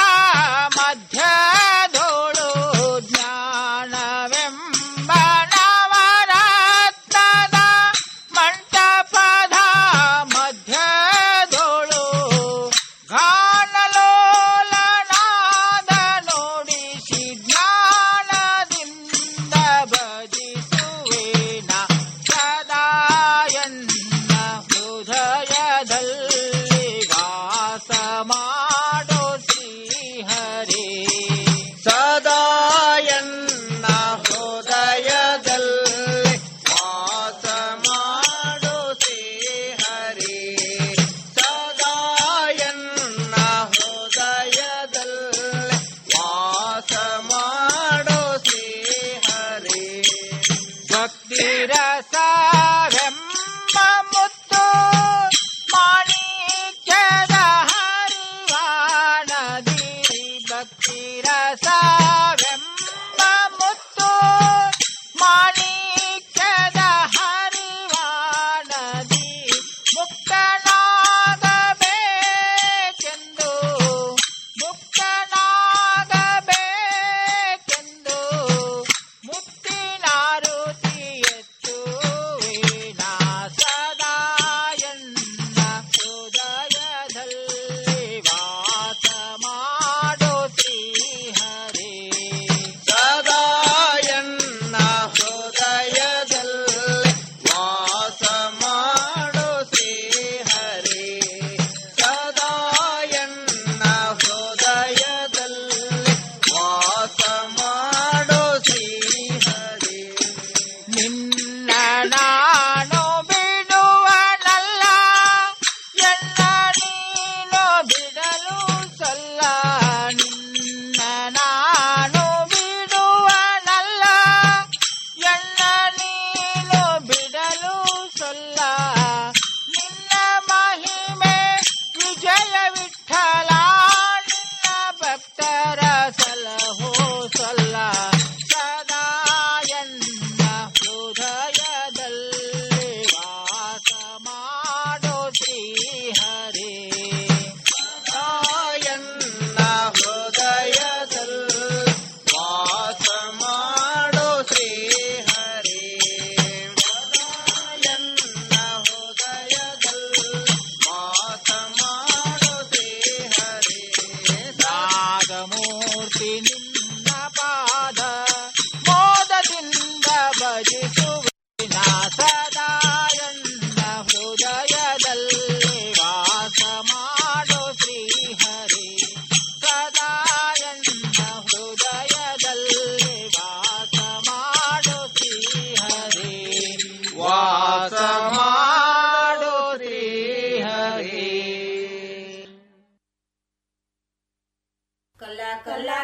[SPEAKER 5] ಮಧ್ಯದೋಳು ಜ್ಞಾನವೆಂಬ ನವರತ್ನದ ಮಂಟಪದ ಮಧ್ಯದೋಳು ಗಾನಲೋಲನಾದ ನೋಡಿಸಿ ಜ್ಞಾನದಿಂದ ಭಜಿಸುವೇನ ಸದಾಯನ್ನ ಹೃದಯದಲ್ಲಿ ವಾಸ ಮಾಡೋ ಶ್ರೀಹರಿ ಸದಾಯನ್ನ ಹೃದಯದಲ್ಲಿ ವಾಸ ಮಾಡೋ ಶ್ರೀಹರಿ ಸದಾಯನ್ನ ಹೃದಯದಲ್ಲಿ ವಾಸ ಮಾಡೋ ಶ್ರೀಹರಿ ಭಕ್ತಿರಸವೆಂಬ ಮುತ್ತು ಮಾಣಿಕ್ಯದ ಹರಿವಾನದಿ ಭಕ್ತಿರಸವೆಂಬ ಮುತ್ತು ಮಾಣಿಕ್ಯದ ಹರಿವಾನದಿ ಮುಕ್ತನಾಗಬೇಕೆಂದು ಮುಕ್ತನಾಗಬೇಕೆಂದು ಮುತ್ತಿನಾರುತಿ ಎಚ್ಚುವಿನ ಸದಾಯನ್ನ ಹೃದಯದಲ್ಲಿ ವಾಸ ಮಾಡೋ ಶ್ರೀಹರಿ ಸದಾಯನ್ನ ಹೃದಯದಲ್ಲಿ ವಾಸ ಮಾಡೋ ಶ್ರೀಹರಿ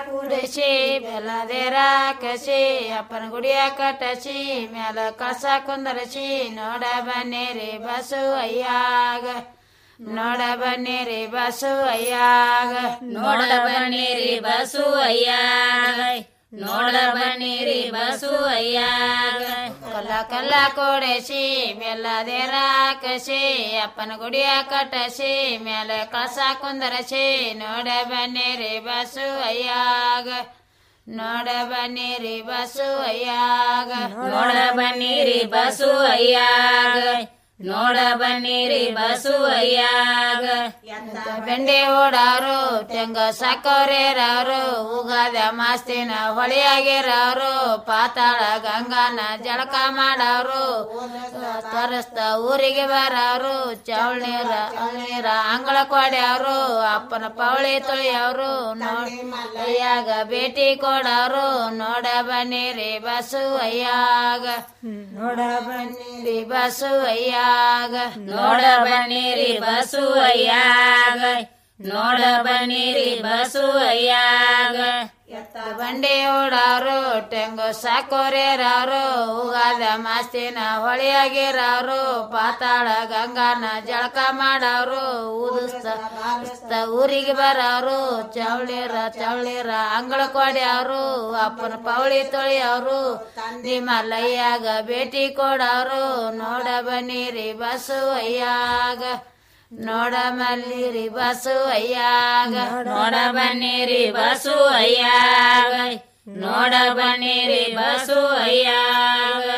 [SPEAKER 1] ಕುಡಿಸಿ ಬೆಲ್ಲದೇರ ಕಸಿ ಅಪ್ಪನ ಗುಡಿಯ ಕಟ್ಟಸಿ ಮ್ಯಾಲ ಕಸ ಕುಂದರಸಿ ನೋಡ ಬನ್ನಿರಿ ಬಸು ಅಯ್ಯಾಗ ನೋಡ ಬನ್ನಿರಿ ಬಸು ಅಯ್ಯಾಗ
[SPEAKER 2] ನೋಡ ಬನ್ನಿರಿ ಬಸು ಅಯ್ಯಾಗ ನೋಡ ಬನ್ನಿರಿ ಬಸು ಅಯ್ಯಾಗ
[SPEAKER 1] ಕಲ್ಲ ಕಲ್ಲ ಕೊಡಿಸಿ ಬೆಲ್ಲದೇರ ಕಸಿ ಅಪ್ಪನ ಗುಡಿಯ ಕಟ್ಟಸಿ ಮೇಲೆ ಕಸ ಕುಂದರಸಿ ನೋಡ ಬನ್ನಿರಿ ಬಸು ಅಯ್ಯಾಗ ನೋಡ ಬನ್ನಿರಿ ಬಸು ಅಯ್ಯಾಗ
[SPEAKER 2] ನೋಡ ಬನ್ನಿರಿ ಬಸು ಅಯ್ಯಾಗ ನೋಡ ಬನ್ನಿರಿ ಬಸು ಅಯ್ಯಾಗ
[SPEAKER 1] ಬೆಂಡೆ ಓಡಾರು ತೆಂಗ ಸಕ್ಕರೆರವರು ಉಗಾದ ಮಾಸ್ತಿನ ಹೊಳೆಯಾಗಿರವರು ಪಾತಾಳ ಗಂಗಾನ ಜಳಕ ಮಾಡವರು ತರಸ್ತ ಊರಿಗೆ ಬರವರು ಚೌಳೀರ ನೀರ ಅಂಗಳ ಕೊಡ್ಯವರು ಅಪ್ಪನ ಪವಳಿ ತುಳಿಯವರು ಅಯ್ಯಾಗ ಭೇಟಿ ಕೊಡವರು ನೋಡ ಬನ್ನಿರಿ ಬಸು ಅಯ್ಯಾಗ ನೋಡ ಬನ್ನಿರಿ ಬಸು ಅಯ್ಯಾಗ
[SPEAKER 2] ನೋಡ ಬನ್ನಿರಿ ಬಸು ಅಯ್ಯಾಗ ನೋಡ ಬನ್ನಿರಿ ಬಸು ಅಯ್ಯಾಗ
[SPEAKER 1] ಬಂಡಿ ಓಡಾರು ತೆಂಗು ಸಾಕೋರೇರವರು ಉಗಾದ ಮಾಸ್ತಿನ ಹೊಳೆಯಾಗಿರವರು ಪಾತಾಳ ಗಂಗಾನ ಜಳಕ ಮಾಡವರು ಊದಿಸ್ತ ಊರಿಗೆ ಬರವರು ಚೌಳಿರ ಚೌಳಿರ ಅಂಗಳ ಕೊಡ್ಯವರು ಅಪ್ಪನ ಪವಳಿ ತೊಳಿಯವರು ನಿಮ್ಮ ಲಯ್ಯಾಗ ಭೇಟಿ ಕೊಡವರು ನೋಡ ಬನ್ನಿರಿ ಬಸು ಅಯ್ಯಾಗ ನೋಡ ಮಲ್ಲಿರಿ ಬಸು ಅಯ್ಯಾಗ
[SPEAKER 2] ನೋಡ ಬನ್ನಿರಿ ಬಸು ಅಯ್ಯಾಗ ನೋಡ ಬನ್ನಿರಿ ಬಸು ಅಯ್ಯಾಗ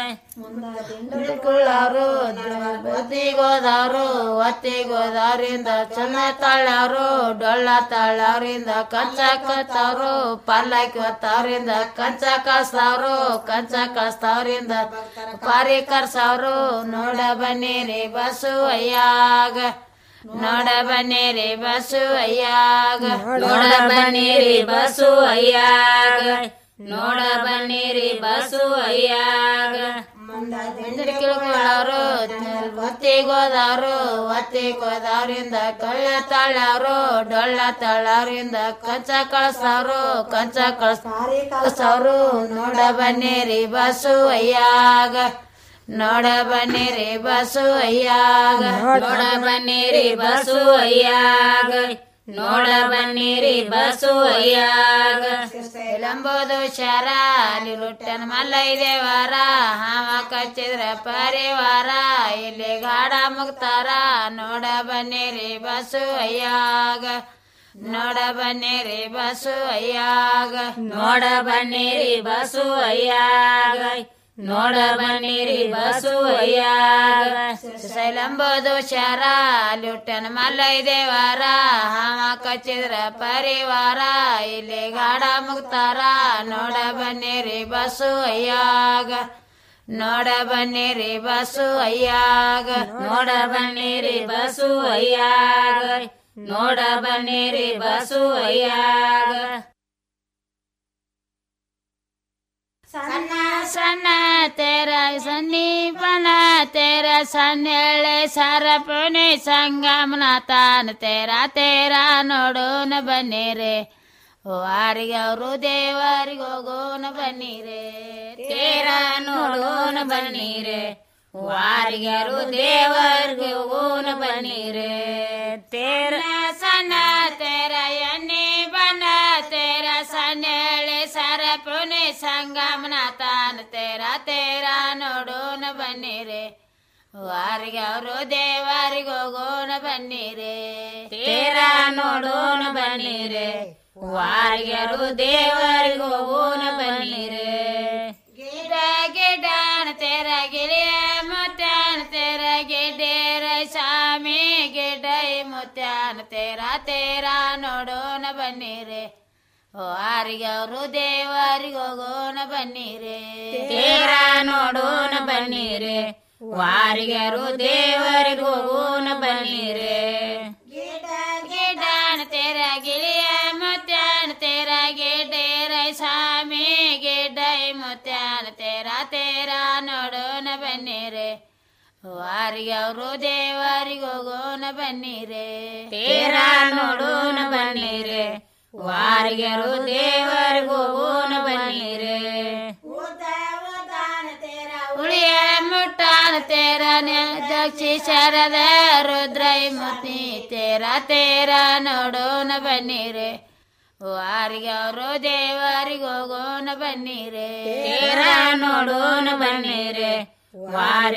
[SPEAKER 1] ಕುಳ್ಳವರು ಬುದ್ಧಿಗೋದವರು ಒತ್ತಿಗೋದವರಿಂದ ಚೆನ್ನ ತಳ್ಳವರು ಡೊಳ್ಳ ತಳ್ಳವರಿಂದ ಕಂಚ ಕತ್ತವರು ಪಲ್ಲಕ್ಕಿ ಹೊತ್ತವರಿಂದ ಕಂಚ ಕಳ್ಸವ್ರು ಕಂಚ ಕಳ್ಸವ್ರಿಂದ ಪಾರಿ ಕರ್ಸವ್ರು ನೋಡ ಬನ್ನಿರಿ ಬಸು ಅಯ್ಯಾಗ ನೋಡ ಬನ್ನಿರಿ ಬಸು ಅಯ್ಯಾಗ
[SPEAKER 2] ನೋಡ ಬನ್ನಿರಿ ಬಸು ಅಯ್ಯಾಗ ನೋಡ ಬನ್ನಿರಿ ಬಸು ಅಯ್ಯಾಗ
[SPEAKER 1] ಕಿಳ್ಕೊಳ್ಳೋರು ಒತ್ತಿಗೋದವರು ಒತ್ತಿಗೋದವರಿಂದ ಕಳ್ಳ ತಳ್ಳವರು ಡೊಳ್ಳ ತಳ್ಳವರಿಂದ ಕಂಚ ಕಳ್ಸವ್ರು ಕಂಚ ಕಳ್ಸವ್ರು ನೋಡ ಬನ್ನಿರಿ ಬಸು ಅಯ್ಯಾಗ ನೋಡ ಬನ್ನಿರಿ ಬಸು ಅಯ್ಯಾಗ
[SPEAKER 2] ನೋಡ ಬನ್ನಿರಿ ಬಸು ಅಯ್ಯಾಗ ನೋಡ ಬನ್ನಿರಿ ಬಸು ಅಯ್ಯಾಗ
[SPEAKER 1] ಲಂಬೋದು ಶರ ಲುಟ್ಟನ ಮಲ್ಲೈದೇವಾರ ಹಾವ ಕಚ್ಚಿದ್ರ ಪರಿವಾರ ಇಲ್ಲಿ ಗಾಡ ಮುಗ್ತಾರ ನೋಡ ಬನ್ನಿರಿ ಬಸು ಅಯ್ಯಾಗ ನೋಡ ಬನ್ನಿರಿ ಬಸು ಅಯ್ಯಾಗ
[SPEAKER 2] ನೋಡ ಬನ್ನಿರಿ ಬಸು ಅಯ್ಯಾಗ ನೋಡ ಬನ್ನಿರಿ ಬಸು ಅಯ್ಯಾಗ
[SPEAKER 1] ಶೈಲಂಬೋದು ಶರ ಲುಟ್ಟನ ಮಲ್ಲೈದೇವಾರ ಹಾವ ಕಚ್ಚಿದ್ರ ಪರಿವಾರ ಇಲ್ಲಿ ಗಾಡ ಮುಗ್ತಾರ ನೋಡ ಬನ್ನಿರಿ ಬಸು ಅಯ್ಯಾಗ ನೋಡ ಬನ್ನಿರಿ ಬಸು ಅಯ್ಯಾಗ
[SPEAKER 2] ನೋಡ ಬನ್ನಿರಿ ಬಸು ಅಯ್ಯಾಗ ನೋಡ ಬನ್ನಿರಿ ಬಸು ಅಯ್ಯಾಗ
[SPEAKER 1] ಸಣ್ಣ ಸಣ್ಣ ತೆರ ಸನ್ನಿಪನ ತೆರ ಸನ್ನೆಳೆ ಸರಪುಣಿ ಸಂಗಮನ ತಾನ ತೆರ ತೆರ ನೋಡೋಣ ಬನ್ನಿರೆ ವಾರಿಗೆ ಅವರು ದೇವರಿಗೆ ಹೋಗೋಣ ಬನ್ನಿರೆ
[SPEAKER 2] ತೇರ ನೋಡೋಣ ಬನ್ನಿರೆ ವಾರಿಗರು ದೇವರ್ಗೆ ಹೋಗೋಣ ಬನ್ನಿರೆ ತೇರ
[SPEAKER 1] ಸಣ್ಣ ತೆರ ಎಣ್ಣೆ ಬನ ತೆರ ಸನ್ನೆಳೆ ಸರಪುಣಿ ಸಂಗಮನ ತಾನ ತೆರ ತೆರ ನೋಡೋಣ ಬನ್ನಿರೆ ವಾರಿಗೆ ಅವರು ದೇವರಿಗೆ ಹೋಗೋಣ ಬನ್ನಿರೆ
[SPEAKER 2] ತೇರ ನೋಡೋಣ ಬನ್ನಿರೆ ವಾರಿಗರು ದೇವರಿಗೆ ಹೋಗೋಣ ಬನ್ನಿರೆ
[SPEAKER 1] ಗಿಡ ಗಿಡಾನ ತೆರ ಗಿಳಿಯ ಮುತ್ಯಾನ ತೆರ ಗಿಡ್ಡೇರ ಸ್ವಾಮಿ ಗಿಡೈ ಮುತ್ಯಾನ ತೆರ ತೆರ ನೋಡೋಣ ಬನ್ನಿರೆ ವಾರಿಗೆ ಅವರು ದೇವರಿಗೆ ಹೋಗೋಣ ಬನ್ನಿರೆ
[SPEAKER 2] ತೇರ ನೋಡೋಣ ಬನ್ನಿರೆ ವಾರಿಗರು ದೇವರಿಗೆ ಹೋಗೋಣ ಬನ್ನಿರೆ
[SPEAKER 1] ಗಿಡ ಗಿಡಾನ ತೆರ ಗಿಳಿಯ ಮುತ್ಯಾನ ತೆರ ಗಿಡ್ಡೇರ ಸ್ವಾಮಿ ಗಿಡ್ಡೈ ಮುತ್ಯಾನ ತೆರ ತೆರ ನೋಡೋಣ ಬನ್ನಿರೆ ವಾರಿಗೆ ಅವರು ದೇವರಿಗೆ ಹೋಗೋಣ ಬನ್ನಿರೆ
[SPEAKER 2] ತೇರ ನೋಡೋಣ ಬನ್ನಿರೆ ವಾರಿಗರು ದೇವರ
[SPEAKER 1] ಮುತ್ಯಾನ ತೇರ ದಕ್ಷಿ ಶರದ ರುದ್ರೈ ಮುತ್ನಿ ತೇರ ತೇರ ನೋಡೋಣ ಬನ್ನಿರೆ ವಾರಿಗೆ ಅವರು ದೇವರಿಗೆ ಹೋಗೋಣ ಬನ್ನಿರೆ
[SPEAKER 2] ತೇರ ನೋಡೋಣ ಬನ್ನಿರೆ ವಾರಿ